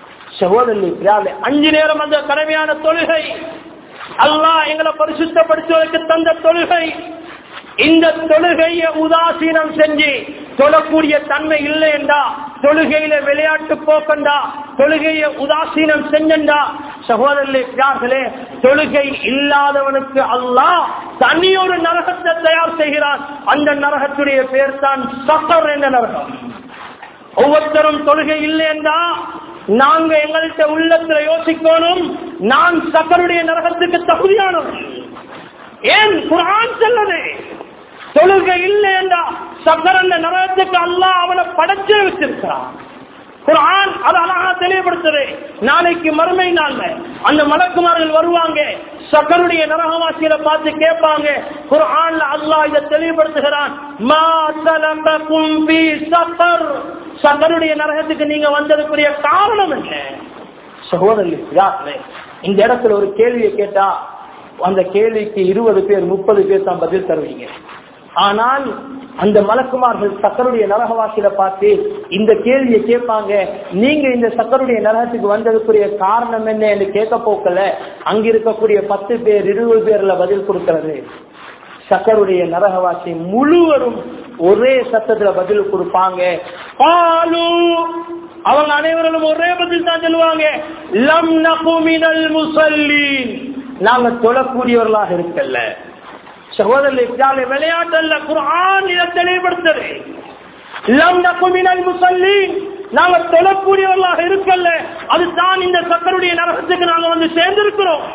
சகோதரி அஞ்சு நேரம் அந்த கடமையான தொழுகை அல்லாஹ் எங்களை பரிசுத்தப்படுத்துவதற்கு தந்த தொழுகை இந்த தொழுகையை உதாசீனம் செஞ்சு தொழக்கூடிய தன்மை இல்லை என்றா தொழுகையில விளையாட்டு போக்கண்டா தொழுகையை உதாசீனம் செஞ்சண்டா சகோதரர்களே தொழுகை இல்லாதவனுக்கு அல்லாஹ் தனியொரு நரகத்தை தயார் செய்கிறான் அந்த நரகத்துடைய பேர் தான் சக்கர் என்ற நரகம் ஒவ்வொருத்தரும் தொழுகை இல்லை என்றா நாங்க எங்கள்கிட்ட உள்ளத்துல யோசிக்கணும் நான் சக்கருடைய நரகத்துக்கு தகுதியானவன் ஏன் குரான் சொல்லுது தொழுகை இல்லை என்றா சக்கர் அந்த நரகத்துக்கு அல்லாஹ் அவனை படைச்சே வச்சிருக்கிறான் குரான் அது அழகா தெளிவுபடுத்துது நாளைக்கு மறுமை நாள்ல அந்த மலக்குமார்கள் வருவாங்க சக்கருடைய நரகவாசிகளை பார்த்து கேட்பாங்க குரான்ல அல்லாஹ் இதை தெளிவுபடுத்துகிறான் மா சலகக்கும் ஃபீ சக்கர் சக்கருடைய நரகத்துக்கு நீங்க வந்ததுக்குரிய காரணம் என்ன சகோதரர்களே இந்த இடத்துல ஒரு கேள்வியை கேட்டா அந்த கேள்விக்கு இருபது பேர் முப்பது பேர் தான் பதில் தருவீங்க ஆனால் அந்த மலக்குமார்கள் சக்கருடைய நரகவாசியில பார்த்து இந்த கேள்வியை கேட்பாங்க நீங்க இந்த சக்கருடைய நரகத்துக்கு வந்ததுக்குரிய காரணம் என்ன என்று கேட்க போக்கல அங்க இருக்கக்கூடிய பத்து பேர் இருபது பேர்ல பதில் கொடுக்கிறது சக்கருடைய நரகவாசி முழுவதும் ஒரே சத்தத்துல பதில் கொடுப்பாங்க பாலு அவங்க அனைவரும் ஒரே பதில் தான் சொல்லுவாங்க லம் நகுமினல் முசல்லீன் நாங்க தொழக்கூடியவர்களாக இருக்கல்ல சகோதரர்களே விளையாட்டு அல்ல குரான் இதை தெளிவுபடுத்தது லம் நகுமினல் முசல்லீன் நாங்க தொழக்கூடியவர்களாக இருக்கல்ல அதுதான் இந்த சக்கருடைய நரகத்துக்கு நாங்க வந்து சேர்ந்திருக்கிறோம்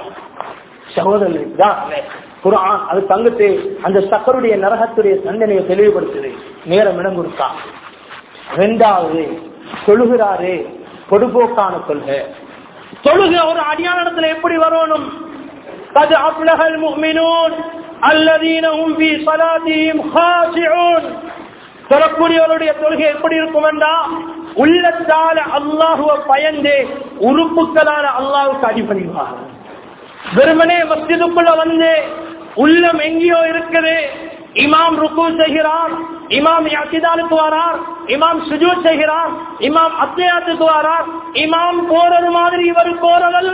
சகோதரர்களே குரான் அது தங்குத்து அந்த சக்கருடைய நரகத்துடைய தண்டனையை தெளிவுபடுத்துது நேரம் இடம் கொடுத்தா ரெண்டாவது தொழுகிறாரு பொடுபோக்கான கொள்கை தொழுக ஒரு அடியானத்துல எப்படி வரணும் قد أفلح المؤمنون الذين هم في صلاتهم خاشعون தொழக்கூடியவருடைய தொழுகை எப்படி இருக்கும் என்றா உள்ளத்தால அல்லாஹுவ பயந்து உறுப்புகளால அல்லாஹுக்கு அடிபணிவார் வெறுமனே மஸ்ஜிதுக்குள்ள வந்து உள்ளம் எங்கேயோ இருக்குது இமாம் ருக்கு செய்கிறார் இமாம் அத்திதாலுக்கு வரார் இமாம் சுஜூத் செய்கிறார் இமாம் அத்தியாத்துக்கு வரார் இமாம் போறது மாதிரி இவர் போறதல்ல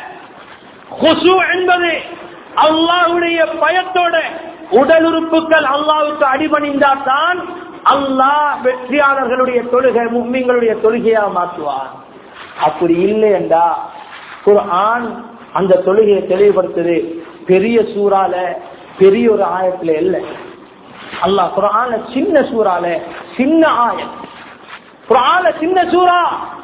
குசு என்பது அல்லாஹுடைய பயத்தோட உடல் உறுப்புகள் அல்லாவுக்கு அடிபணிந்தால்தான் அல்லாஹ் வெற்றியாளர்களுடைய தொழுகை மும்மிங்களுடைய தொழுகையா மாற்றுவார் அப்படி இல்லை என்றா குர்ஆன் அந்த தொழுகையை தெளிவுபடுத்துது பெரிய சூறால பெரிய ஒரு ஆயத்துல இல்ல அல்லாஹ் குரான சின்ன சூறால சின்ன ஆயம் குரான சின்ன சூறா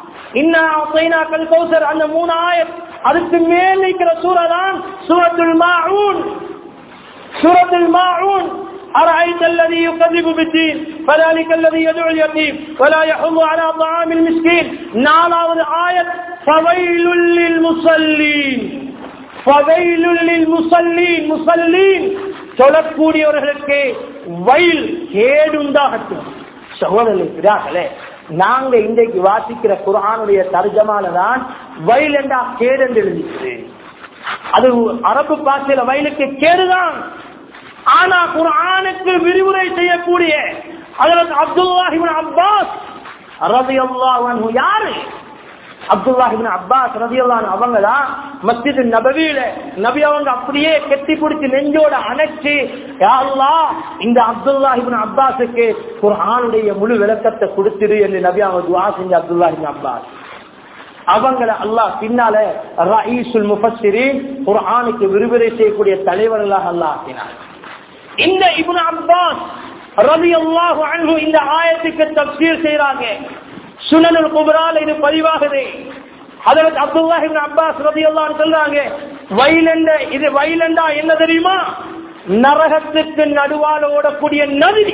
இன்னல் கௌசர் அந்த மூணு ஆயத் அதுக்கு மேல் நிற்கிற சூறா தான் சூரத்துல் மாஊன் சூரத்துல் மாஊன் أرأيت الذي يكذب بالدين فذلك الذي يدعو اليتيم ولا يحض على طعام المسكين نعم آية فويل للمصلين فويل للمصلين முசல்லீன் சொல்லக்கூடியவர்களுக்கு வயல் கேடுண்டாகட்டும் சகோதரர்களே நாங்க இன்றைக்கு வாசிக்கிற குரானுடைய தர்ஜமால தான் வயல் என்றா கேடு என்று எழுதிச்சு அது அரபு பாஷையில வயலுக்கு கேடுதான் ஆனா குரானுக்கு விரிவுரை செய்யக்கூடிய அதற்கு அப்துல்லாஹிபின் அப்பாஸ் ரவி அல்லாஹ் யாரு அப்துல்லாஹிபின் அப்பாஸ் ரதியல்லான் அவங்க தான் மஸ்ஜித் நபவியில நபி அவங்க அப்படியே கெட்டி பிடிச்சி நெஞ்சோட அணைச்சு யாருலா இந்த அப்துல்லாஹிபின் அப்பாஸுக்கு ஒரு ஆணுடைய முழு விளக்கத்தை கொடுத்துரு என்று நபி அவங்க துவா செஞ்ச அப்துல்லாஹிபின் அப்பாஸ் அவங்கள அல்லாஹ் பின்னால ரயீசுல் முஃபஸ்ஸிரின் ஒரு ஆணுக்கு விரிவுரை செய்யக்கூடிய தலைவர்களாக அல்லாஹ் ஆக்கினார் இந்த இப்னு அப்பாஸ் ரலியல்லாஹு அன்ஹு இந்த ஆயத்துக்கு தப்சீர் செய்றாங்க சுனனுல் குபரால் இது பதிவாகுது அதற்கு அப்துல்லாஹ் இப்னு அப்பாஸ் ரலியல்லாஹு சொல்றாங்க வயலண்ட இது வயலண்டா என்ன தெரியுமா நரகத்துக்கு நடுவால ஓடக்கூடிய நதி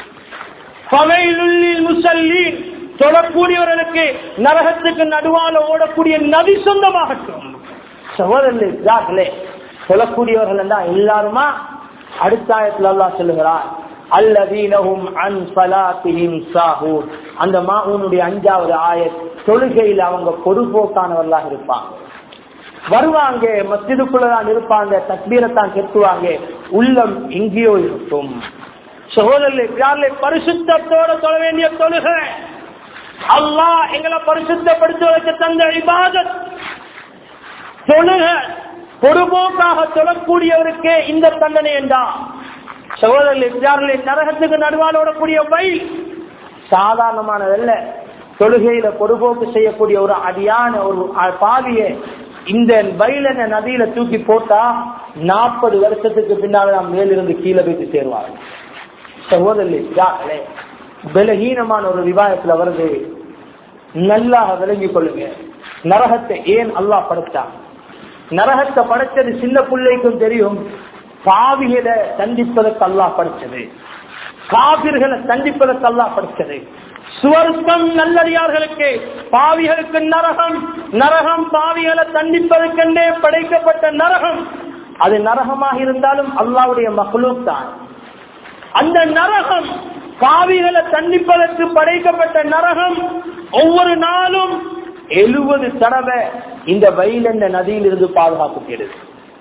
ஃபவைலுல்லில் முஸல்லீன் தொழக்கூடியவர்களுக்கு நரகத்துக்கு நடுவால ஓடக்கூடிய நதி சொந்தமாகட்டும் சகோதரர்களே சொல்லக்கூடியவர்கள் என்றா எல்லாருமா அடுத்த ஆயத்தில் அல்லாஹ் சொல்லுகிறார் அல்லதீனஹும் அன் சலாத்திஹிம் சாஹூன் அந்த மாஹூனுடைய அஞ்சாவது ஆயத் தொழுகையில் அவங்க பொதுபோக்கானவர்களாக இருப்பாங்க வருவாங்க மஸ்ஜிதுக்குள்ளதான் இருப்பாங்க தக்பீரத்தான் கெட்டுவாங்க உள்ளம் எங்கேயோ இருக்கும் சகோதரர்களே பரிசுத்தத்தோட தொழ வேண்டிய தொழுகை அல்லாஹ் எங்களை பரிசுத்தப்படுத்துவதற்கு தந்த இபாதத் தொழுக பொதுபோக்காக தொழக்கூடியவருக்கே இந்த தண்டனை என்றா சகோதரர்களே நரகத்துக்கு நடுவால் ஓடக்கூடிய வயல் சாதாரணமானதல்ல தொழுகையில பொறுபோக்கு செய்யக்கூடிய ஒரு அடியான ஒரு பாவிய இந்த பயிலன நதியில தூக்கி போட்டா நாற்பது வருஷத்துக்கு பின்னால நாம் மேலிருந்து கீழே போயிட்டு சேருவார்கள் சகோதரி பலகீனமான ஒரு விவாதத்துல வருது நல்லாக விளங்கிக் கொள்ளுங்க நரகத்தை ஏன் அல்லாஹ் படைத்தான் நரகத்தை படைச்சது சின்ன பிள்ளைக்கும் தெரியும் பாவிகளை தண்டிப்பதற்கு அல்லாஹ் படைச்சது காவிர்களை தண்டிப்பதற்கு அல்லாஹ் படைச்சது சுவர்க்கம் நல்லடியார்களுக்கு பாவிகளுக்கு நரகம் நரகம் பாவிகளை தண்டிப்பதற்கென்றே படைக்கப்பட்ட நரகம் அது நரகமாக இருந்தாலும் அல்லாவுடைய மகளும் தான் அந்த நரகம் பாவிகளை தண்டிப்பதற்கு படைக்கப்பட்ட நரகம் ஒவ்வொரு நாளும் எழுபது தடவை இந்த வயல் என்ற நதியிலிருந்து பாதுகாப்பு கேடுது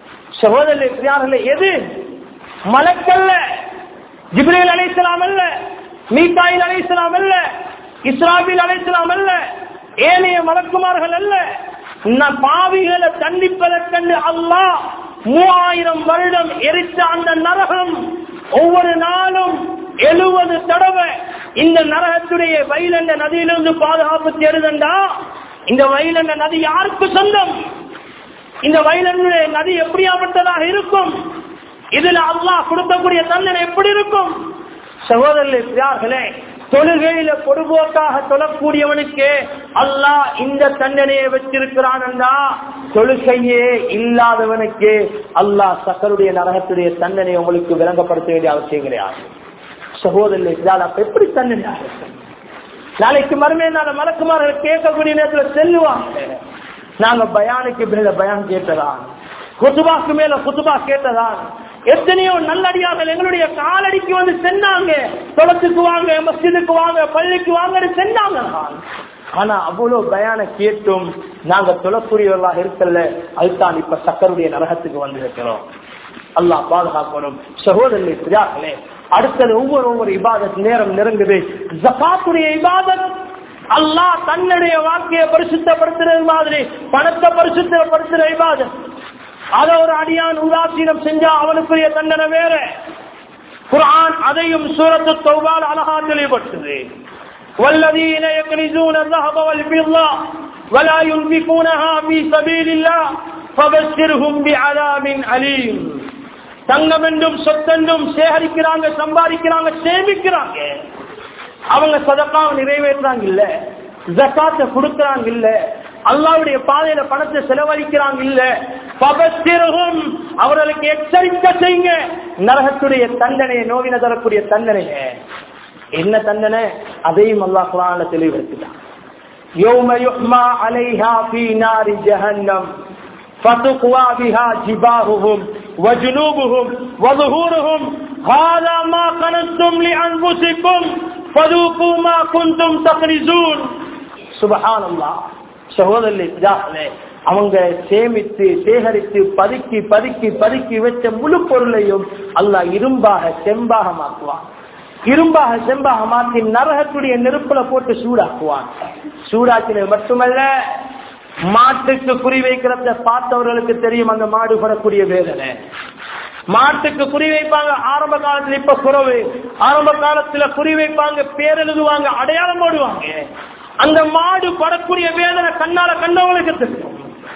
சகோதரர்களே எது மலக்கல்ல ஜிப்ரேல் அலைசலாம் அல்ல மீகாயில் அலைசலாம் அல்ல இஸ்ராபில் அலைசலாம் அல்ல ஏனைய மலக்குமார்கள் அல்ல பாவிகளை தண்டிப்பதற்கென்று அல்லாஹ் மூவாயிரம் வருடம் எரித்த அந்த நரகம் ஒவ்வொரு நாளும் எழுபது தடவை இந்த நரகத்துடைய வயலண்ட நதியிலிருந்து பாதுகாப்பு தேடுதண்டா இந்த வயலண்ட நதி யாருக்கு சொந்தம் இந்த வயலண்ட நதி எப்படியாப்பட்டதாக இருக்கும் இதுல அல்லாஹ் கொடுக்கக்கூடிய தண்டனை எப்படி இருக்கும் சகோதரர்களே தொழுகையில பொதுபோக்காக தொழக்கூடியவனுக்கு அல்லாஹ் இந்த தண்டனையை வச்சிருக்கிறான்டா தொழுகையே இல்லாதவனுக்கு அல்லாஹ் சக்கருடைய நரகத்துடைய தண்டனை உங்களுக்கு விளங்கப்படுத்த வேண்டிய அவசியம் கிடையாது சகோதரர்களே எப்படி தண்டனை நாளைக்கு மறுமையினால மலக்குமார்கள் கேட்கக்கூடிய நேரத்தில் செல்லுவாங்க நாங்க பயானுக்கு மேல பயான் கேட்டதான் குத்துபாக்கு மேல குத்துபா கேட்டதான் எத்தனையோ நல்லடியார்கள் எங்களுடைய காலடிக்கு வந்து சென்னாங்க தொளத்துக்கு வாங்க மஸ்ஜிதுக்கு வாங்க பள்ளிக்கு வாங்க சென்னாங்க ஆனா அவ்வளவு பயான கேட்டும் நாங்க தொழக்கூடியவர்களாக இருக்கல அதுதான் இப்ப சக்கருடைய நரகத்துக்கு வந்து இருக்கிறோம் அல்லாஹ் பாதுகாக்கணும் சகோதரர்களே பிரியாக்களே அடுத்தது ஒவ்வொரு ஒவ்வொரு இபாதத் நேரம் நெருங்குது ஜகாத்துடைய இபாதத் அல்லாஹ் தன்னுடைய வாழ்க்கையை பரிசுத்தப்படுத்துறது மாதிரி பணத்தை பரிசுத்தப்படுத்துற இபாதத் அத ஒரு அடியான் உதாசீனம் செஞ்சா அவனுக்குரிய தண்டனை வேற குரான் அதையும் சூரத்து தௌபால் அழகா தெளிவுபடுத்துது والذين يكنزون الذهب والفضة ولا ينفقونها في سبيل الله فبشرهم بعذاب أليم தங்கம் என்றும் சொத்தென்றும் சேகரிக்கிறாங்க சம்பாதிக்கிறாங்க சேமிக்கிறாங்க அவங்க சதக்காவை நிறைவேற்றாங்க இல்ல ஜக்காத்த கொடுக்கறாங்க இல்ல அல்லாவுடைய பாதையில பணத்தை செலவழிக்கிறாங்க இல்ல பபத்திரகும் அவர்களுக்கு எச்சரிக்கை செய்யுங்க நரகத்துடைய தண்டனையை நோவின தரக்கூடிய தண்டனைய என்ன தண்டனை அதையும் அல்லாஹ் குரான்ல தெளிவுபடுத்திட்டான் يوم يحمى عليها في نار جهنم فتقوى بها جباههم وجنوبهم وظهورهم هذا ما كنتم لأنفسكم فذوقوا ما كنتم تكنزون سبحان الله சகோதரர்களே அவங்க சேமித்து சேகரித்து பதுக்கி பதுக்கி பதுக்கி வச்ச முழு பொருளையும் அல்லாஹ் இரும்பாக செம்பாக மாற்றுவான் இரும்பாக செம்பாக மாற்றி நரகத்துடைய நெருப்புல போட்டு சூடாக்குவான் சூடாக்கினது மட்டுமல்ல மாட்டுக்கு குறி வைக்கிறத பார்த்தவர்களுக்கு தெரியும் அந்த மாடு படக்கூடிய வேதனை மாட்டுக்கு குறி வைப்பாங்க ஆரம்ப காலத்துல இப்ப குறவு ஆரம்ப காலத்துல குறி வைப்பாங்க பேர் எழுதுவாங்க அடையாளம் போடுவாங்க அந்த மாடு படக்கூடிய வேதனை கண்ணால கண்டவங்களுக்கு தெரியும்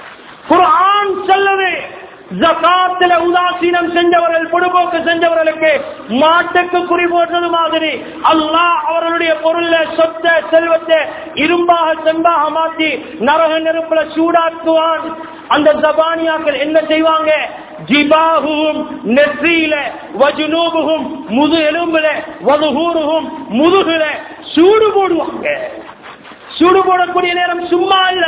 குர்ஆன் சொல்லுது ஜகாத்துல உதாசீனம் செஞ்சவர்கள் பொடுபோக்கு செஞ்சவர்களுக்கு மாட்டுக்கு குறி போட்டது மாதிரி அல்லாஹ் அவர்களுடைய பொருள்ல சொத்த செல்வத்தை இரும்பாக செம்பாக மாற்றி நரக நெருப்புல சூடாக்குவான் அந்த ஜபானியாக்கள் என்ன செய்வாங்க ஜிபாஹும் நெற்றியில வஜுனூபுகும் முது எலும்புல வதுகூருகும் முதுகுல சூடு போடுவாங்க சூடு போடக்கூடிய நேரம் சும்மா இல்ல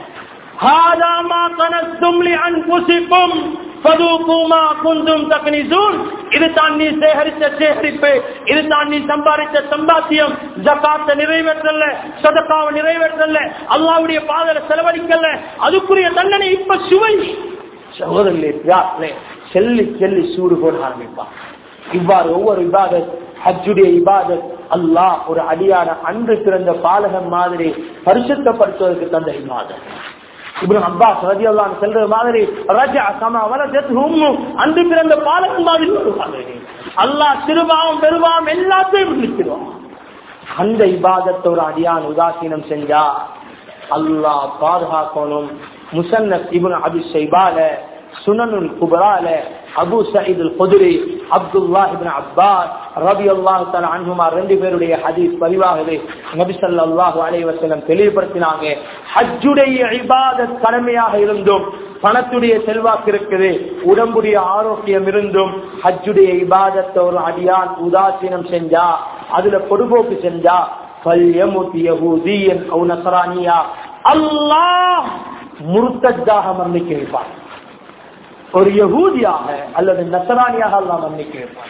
هذا ما كنتم لأنفسكم فذوقوا ما كنتم تكنزون இது தான் நீ சேகரித்த சேகரிப்பு இது தான் நீ சம்பாதித்த சம்பாத்தியம் ஜக்காத்த நிறைவேற்றல சதக்காவை நிறைவேற்றல அல்லாவுடைய பாதல செலவழிக்கல அதுக்குரிய தண்டனை இப்ப சுவை சகோதரர்களே செல்லி செல்லி சூடு போட ஆரம்பிப்பான் இவ்வாறு ஒவ்வொரு இபாதத் ஹஜ்ஜுடைய இபாதத் அல்லாஹ் ஒரு அடியான அன்று பிறந்த பாலகன் மாதிரி பரிசுத்தப்படுத்துவதற்கு தந்த இபாதத் இப்னு அப்பாஸ் ரதி அல்லாஹ் செல்றது மாதிரி ரஜா சமா வலஜத் ஹும்மு அன்று பிறந்த பாலகன் மாதிரி வருவாங்க அல்லாஹ் சிறுபாவம் பெருபாவம் எல்லாத்தையும் விழிக்கிறோம் அந்த இபாதத்தை ஒரு அடியான் உதாசீனம் செஞ்சா அல்லாஹ் பாதுகாக்கணும் முசன்னப் இப்னு அபி ஷைபால சுனனுல் குபரால Abu Sayeed al Khudri Abdullah ibn Abbas ரலியல்லாஹு தஆலா அன்ஹுமா ரெண்டு பேருடைய ஹதீஸ் பதிவாகுது நபி ஸல்லல்லாஹு அலைஹி வஸல்லம் தெளிவுபடுத்தினாங்க ஹஜ்ஜுடைய இபாதத் கடமையாக இருந்தும் பணத்துடைய செல்வாக்கு இருக்குது உடம்புடைய ஆரோக்கியம் இருந்தும் ஹஜ்ஜுடைய இபாதத்தை ஒரு அடியான் உதாசீனம் செஞ்சா அதுல பொடுபோக்கு செஞ்சா அல்லாஹ் முருத்தஜாக மன்னிக்க வைப்பான் ஒரு யகூதியாக அல்லது நசராணியாக அல்லாஹ் மன்னிக்க வைப்பான்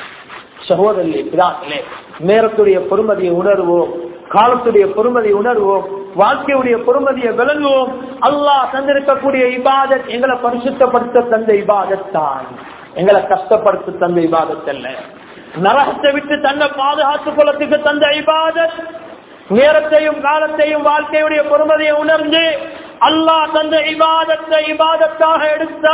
சகோதரி பிதாக்களே நேரத்துடைய பொறுமதியை உணர்வோம் காலத்துடைய பொறுமதியை உணர்வோம் வாழ்க்கையுடைய பொறுமதியை விளங்குவோம் அல்லாஹ் தந்திருக்கக்கூடிய இபாதத் எங்களை பரிசுத்தப்படுத்த தந்த இபாதத் தான் எங்களை கஷ்டப்படுத்த தந்த இபாதத் அல்ல நரகத்தை விட்டு தன்னை பாதுகாத்துக் கொள்ளத்துக்கு தந்த இபாதத் நேரத்தையும் காலத்தையும் வாழ்க்கையுடைய பொறுமதியை உணர்ந்து அல்லாஹ் தந்த இபாதத்தை இபாதத்தாக எடுத்தா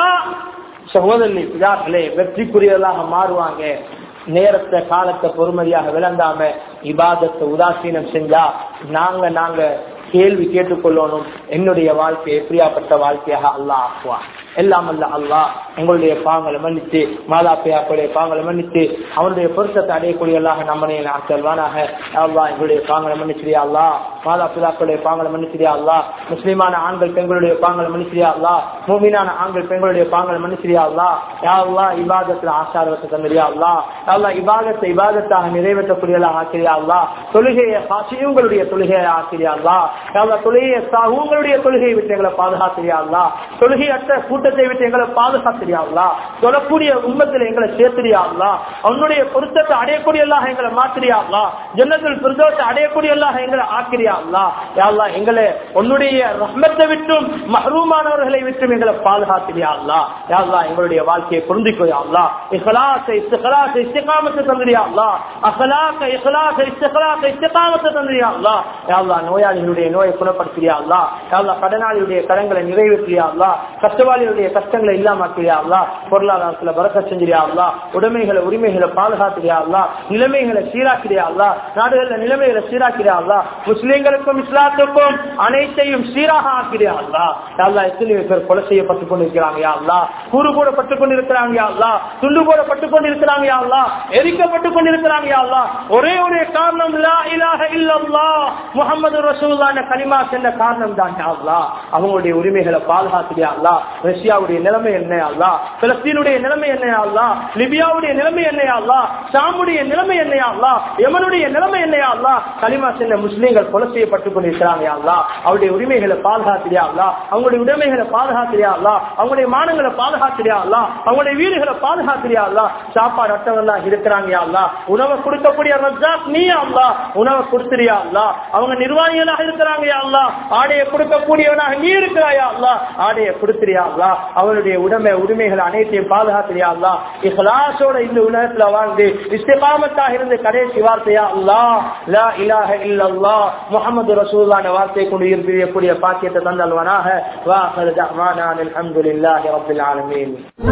சகோதரி பிதாக்களே வெற்றிக்குரியவர்களாக மாறுவாங்க நேரத்தை காலத்தை பொறுமதியாக விளங்காம இபாதத்தை உதாசீனம் செஞ்சா நாங்க நாங்க கேள்வி கேட்டுக்கொள்ளணும் என்னுடைய வாழ்க்கை எப்படியாப்பட்ட வாழ்க்கையாக அல்லாஹ் ஆக்குவா எல்லாம் அல்ல அல்லாஹ் எங்களுடைய பாங்களை மன்னித்து மாதா பியாக்களுடைய பாங்களை மன்னித்து அவனுடைய பொருத்தத்தை அடையக்கூடியவர்களாக நம்மனை செல்வானாக அல்லா எங்களுடைய பாங்களை மன்னிச்சிரியா அல்லா மாதா பிதாக்களுடைய பாங்களை மன்னிச்சிரியா அல்லா முஸ்லிமான ஆண்கள் பெண்களுடைய பாங்களை மன்னிச்சிரியா அல்லா மூமினான ஆண்கள் பெண்களுடைய பாங்களை மன்னிச்சிரியா அல்லா யாவ்லா இபாதத்துல ஆசாரத்தை தந்திரியா அல்லா யாவ்லா இபாதத்தை இபாதத்தாக நிறைவேற்றக்கூடியவர்களாக ஆக்கிரியா அல்லா தொழுகையை உங்களுடைய தொழுகையை ஆக்கிரியா அல்லா யாவ்லா தொழுகையை உங்களுடைய தொழுகையை விட்டு எங்களை பாதுகாத்திரியா அல்லா தொழுகையற்ற கூட்டத்தை விட்டு எங்களை பாதுகாத்திரியாங்களா சொல்லக்கூடிய உண்மத்தில் எங்களை சேர்த்திரியாங்களா அவனுடைய பொருத்தத்தை அடையக்கூடிய எல்லாம் எங்களை மாத்திரியாங்களா ஜன்னத்தில் பிரதோஷத்தை அடையக்கூடிய எல்லாம் எங்களை ஆக்கிரியாங்களா யாழ்லா எங்களை உன்னுடைய ரஹ்மத்தை விட்டும் மஹரூமானவர்களை விட்டும் எங்களை பாதுகாத்திரியாங்களா யாழ்லா எங்களுடைய வாழ்க்கையை புரிந்துக்கொள்ளாங்களா இஹலாசை இஸ்திகலாசை இஸ்திகாமத்தை தந்திரியாங்களா அகலாக்க இஹலாச இஸ்திகலாச இஸ்திகாமத்தை தந்திரியாங்களா யாழ்லா நோயாளிகளுடைய நோயை குணப்படுத்தியாங்களா யாழ்லா கடனாளியுடைய கடன்களை நிறைவேற்றியாங்களா கஷ்டவாளியுடைய கஷ்டங்களை இல்லாமக்கிறியா பொருளாதாரத்துல பறக்க செஞ்சிரியா உடைமைகளை உரிமைகளை பாதுகாத்துறியா நிலைமைகளை சீராக்கிறியா நாடுகள்ல நிலைமைகளை சீராக்கிறியா முஸ்லிம்களுக்கும் இஸ்லாத்துக்கும் அனைத்தையும் சீராக ஆக்கிறியா அல்லா எத்தனை பேர் கொலை செய்யப்பட்டுக் கொண்டிருக்கிறாங்க யாழ்லா கூறு போடப்பட்டுக் கொண்டிருக்கிறாங்க யாழ்லா துண்டு போடப்பட்டுக் கொண்டிருக்கிறாங்க யாழ்லா எரிக்கப்பட்டுக் கொண்டிருக்கிறாங்க யாழ்லா ஒரே ஒரே காரணம் லா இலாஹ இல்லல்லா முகமது ரசூல்லான கனிமா சென்ற காரணம் தான் யாழ்லா அவங்களுடைய உரிமைகளை பாதுகாத்துறியா அல்லா ரஷ்யாவுடைய நிலைமை என்ன அல்லா பிலஸ்தீனுடைய நிலைமை என்ன அல்லா லிபியாவுடைய நிலைமை என்ன அல்லா ஷாமுடைய நிலைமை என்ன அல்லா யமனுடைய நிலைமை என்ன அல்லா கலிமா சென்ற முஸ்லீம்கள் கொலை செய்யப்பட்டுக் கொண்டிருக்கிறாங்க அல்லா அவருடைய உரிமைகளை பாதுகாத்திரியா அல்லா அவங்களுடைய உடைமைகளை பாதுகாத்திரியா அல்லா அவங்களுடைய மானங்களை பாதுகாத்திரியா அல்லா அவங்களுடைய வீடுகளை பாதுகாத்திரியா அல்லா சாப்பாடு அட்டவெல்லாம் இருக்கிறாங்க அல்லா உணவை கொடுக்கக்கூடிய ரஜாக் நீ அல்லா உணவை கொடுத்துறியா அல்லா அவங்க நிர்வாகிகளாக இருக்கிறாங்க அல்லா ஆடையை கொடுக்கக்கூடியவனாக நீ இருக்கிறாயா அல்லா ஆடையை கொடுத்துறியா அல்லா அவனுடைய உடமை உரிமைகள் அனைத்தையும் பாதுகாத்திரியா அல்லா இஹ்லாசோட இந்த உலகத்துல வாழ்ந்து இஸ்திகாமத்தாக இருந்து கடைசி வார்த்தையா அல்லா லா இலாஹ இல்லல்லா முஹம்மது ரசூலுல்லாஹ் வார்த்தை கொண்டு இருக்கக்கூடிய பாக்கியத்தை தந்தல்வனாக வாஹர் தஅவானா அல்ஹம்துலில்லாஹி ரப்பில் ஆலமீன்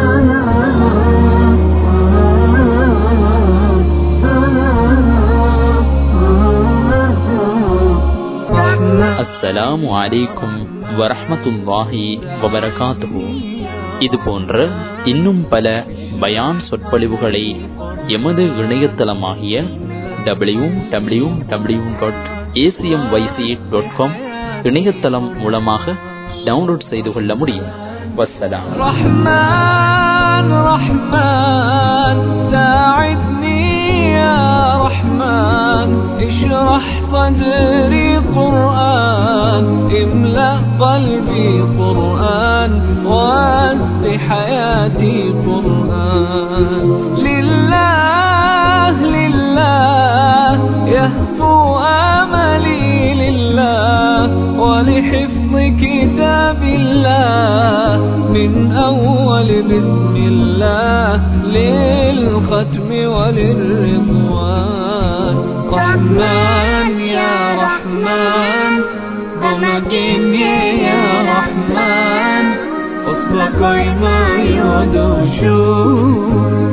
அஸ்ஸலாமு அலைக்கும் வரஹ்மத்துல்லாஹி வபரகாத்துஹு இது போன்ற இன்னும் பல பயான் சொற்பொழிவுகளை எமது இணையதளமாகிய W W W dot ACM YC dot com இணையதளம் மூலமாக டவுன்லோட் செய்து கொள்ள முடியும் வசலாம் رحمن رحمن ساعدني يا رحمن اشرح صدري قرآن املأ قلبي قرآن واسع حياتي قرآن لله لله يهفو آملي لله ولحفظ كتاب الله من أول بسم الله للختم وللرضوان رحمن يا رحمن ضمجني يا رحمن أصبح ما يدوشون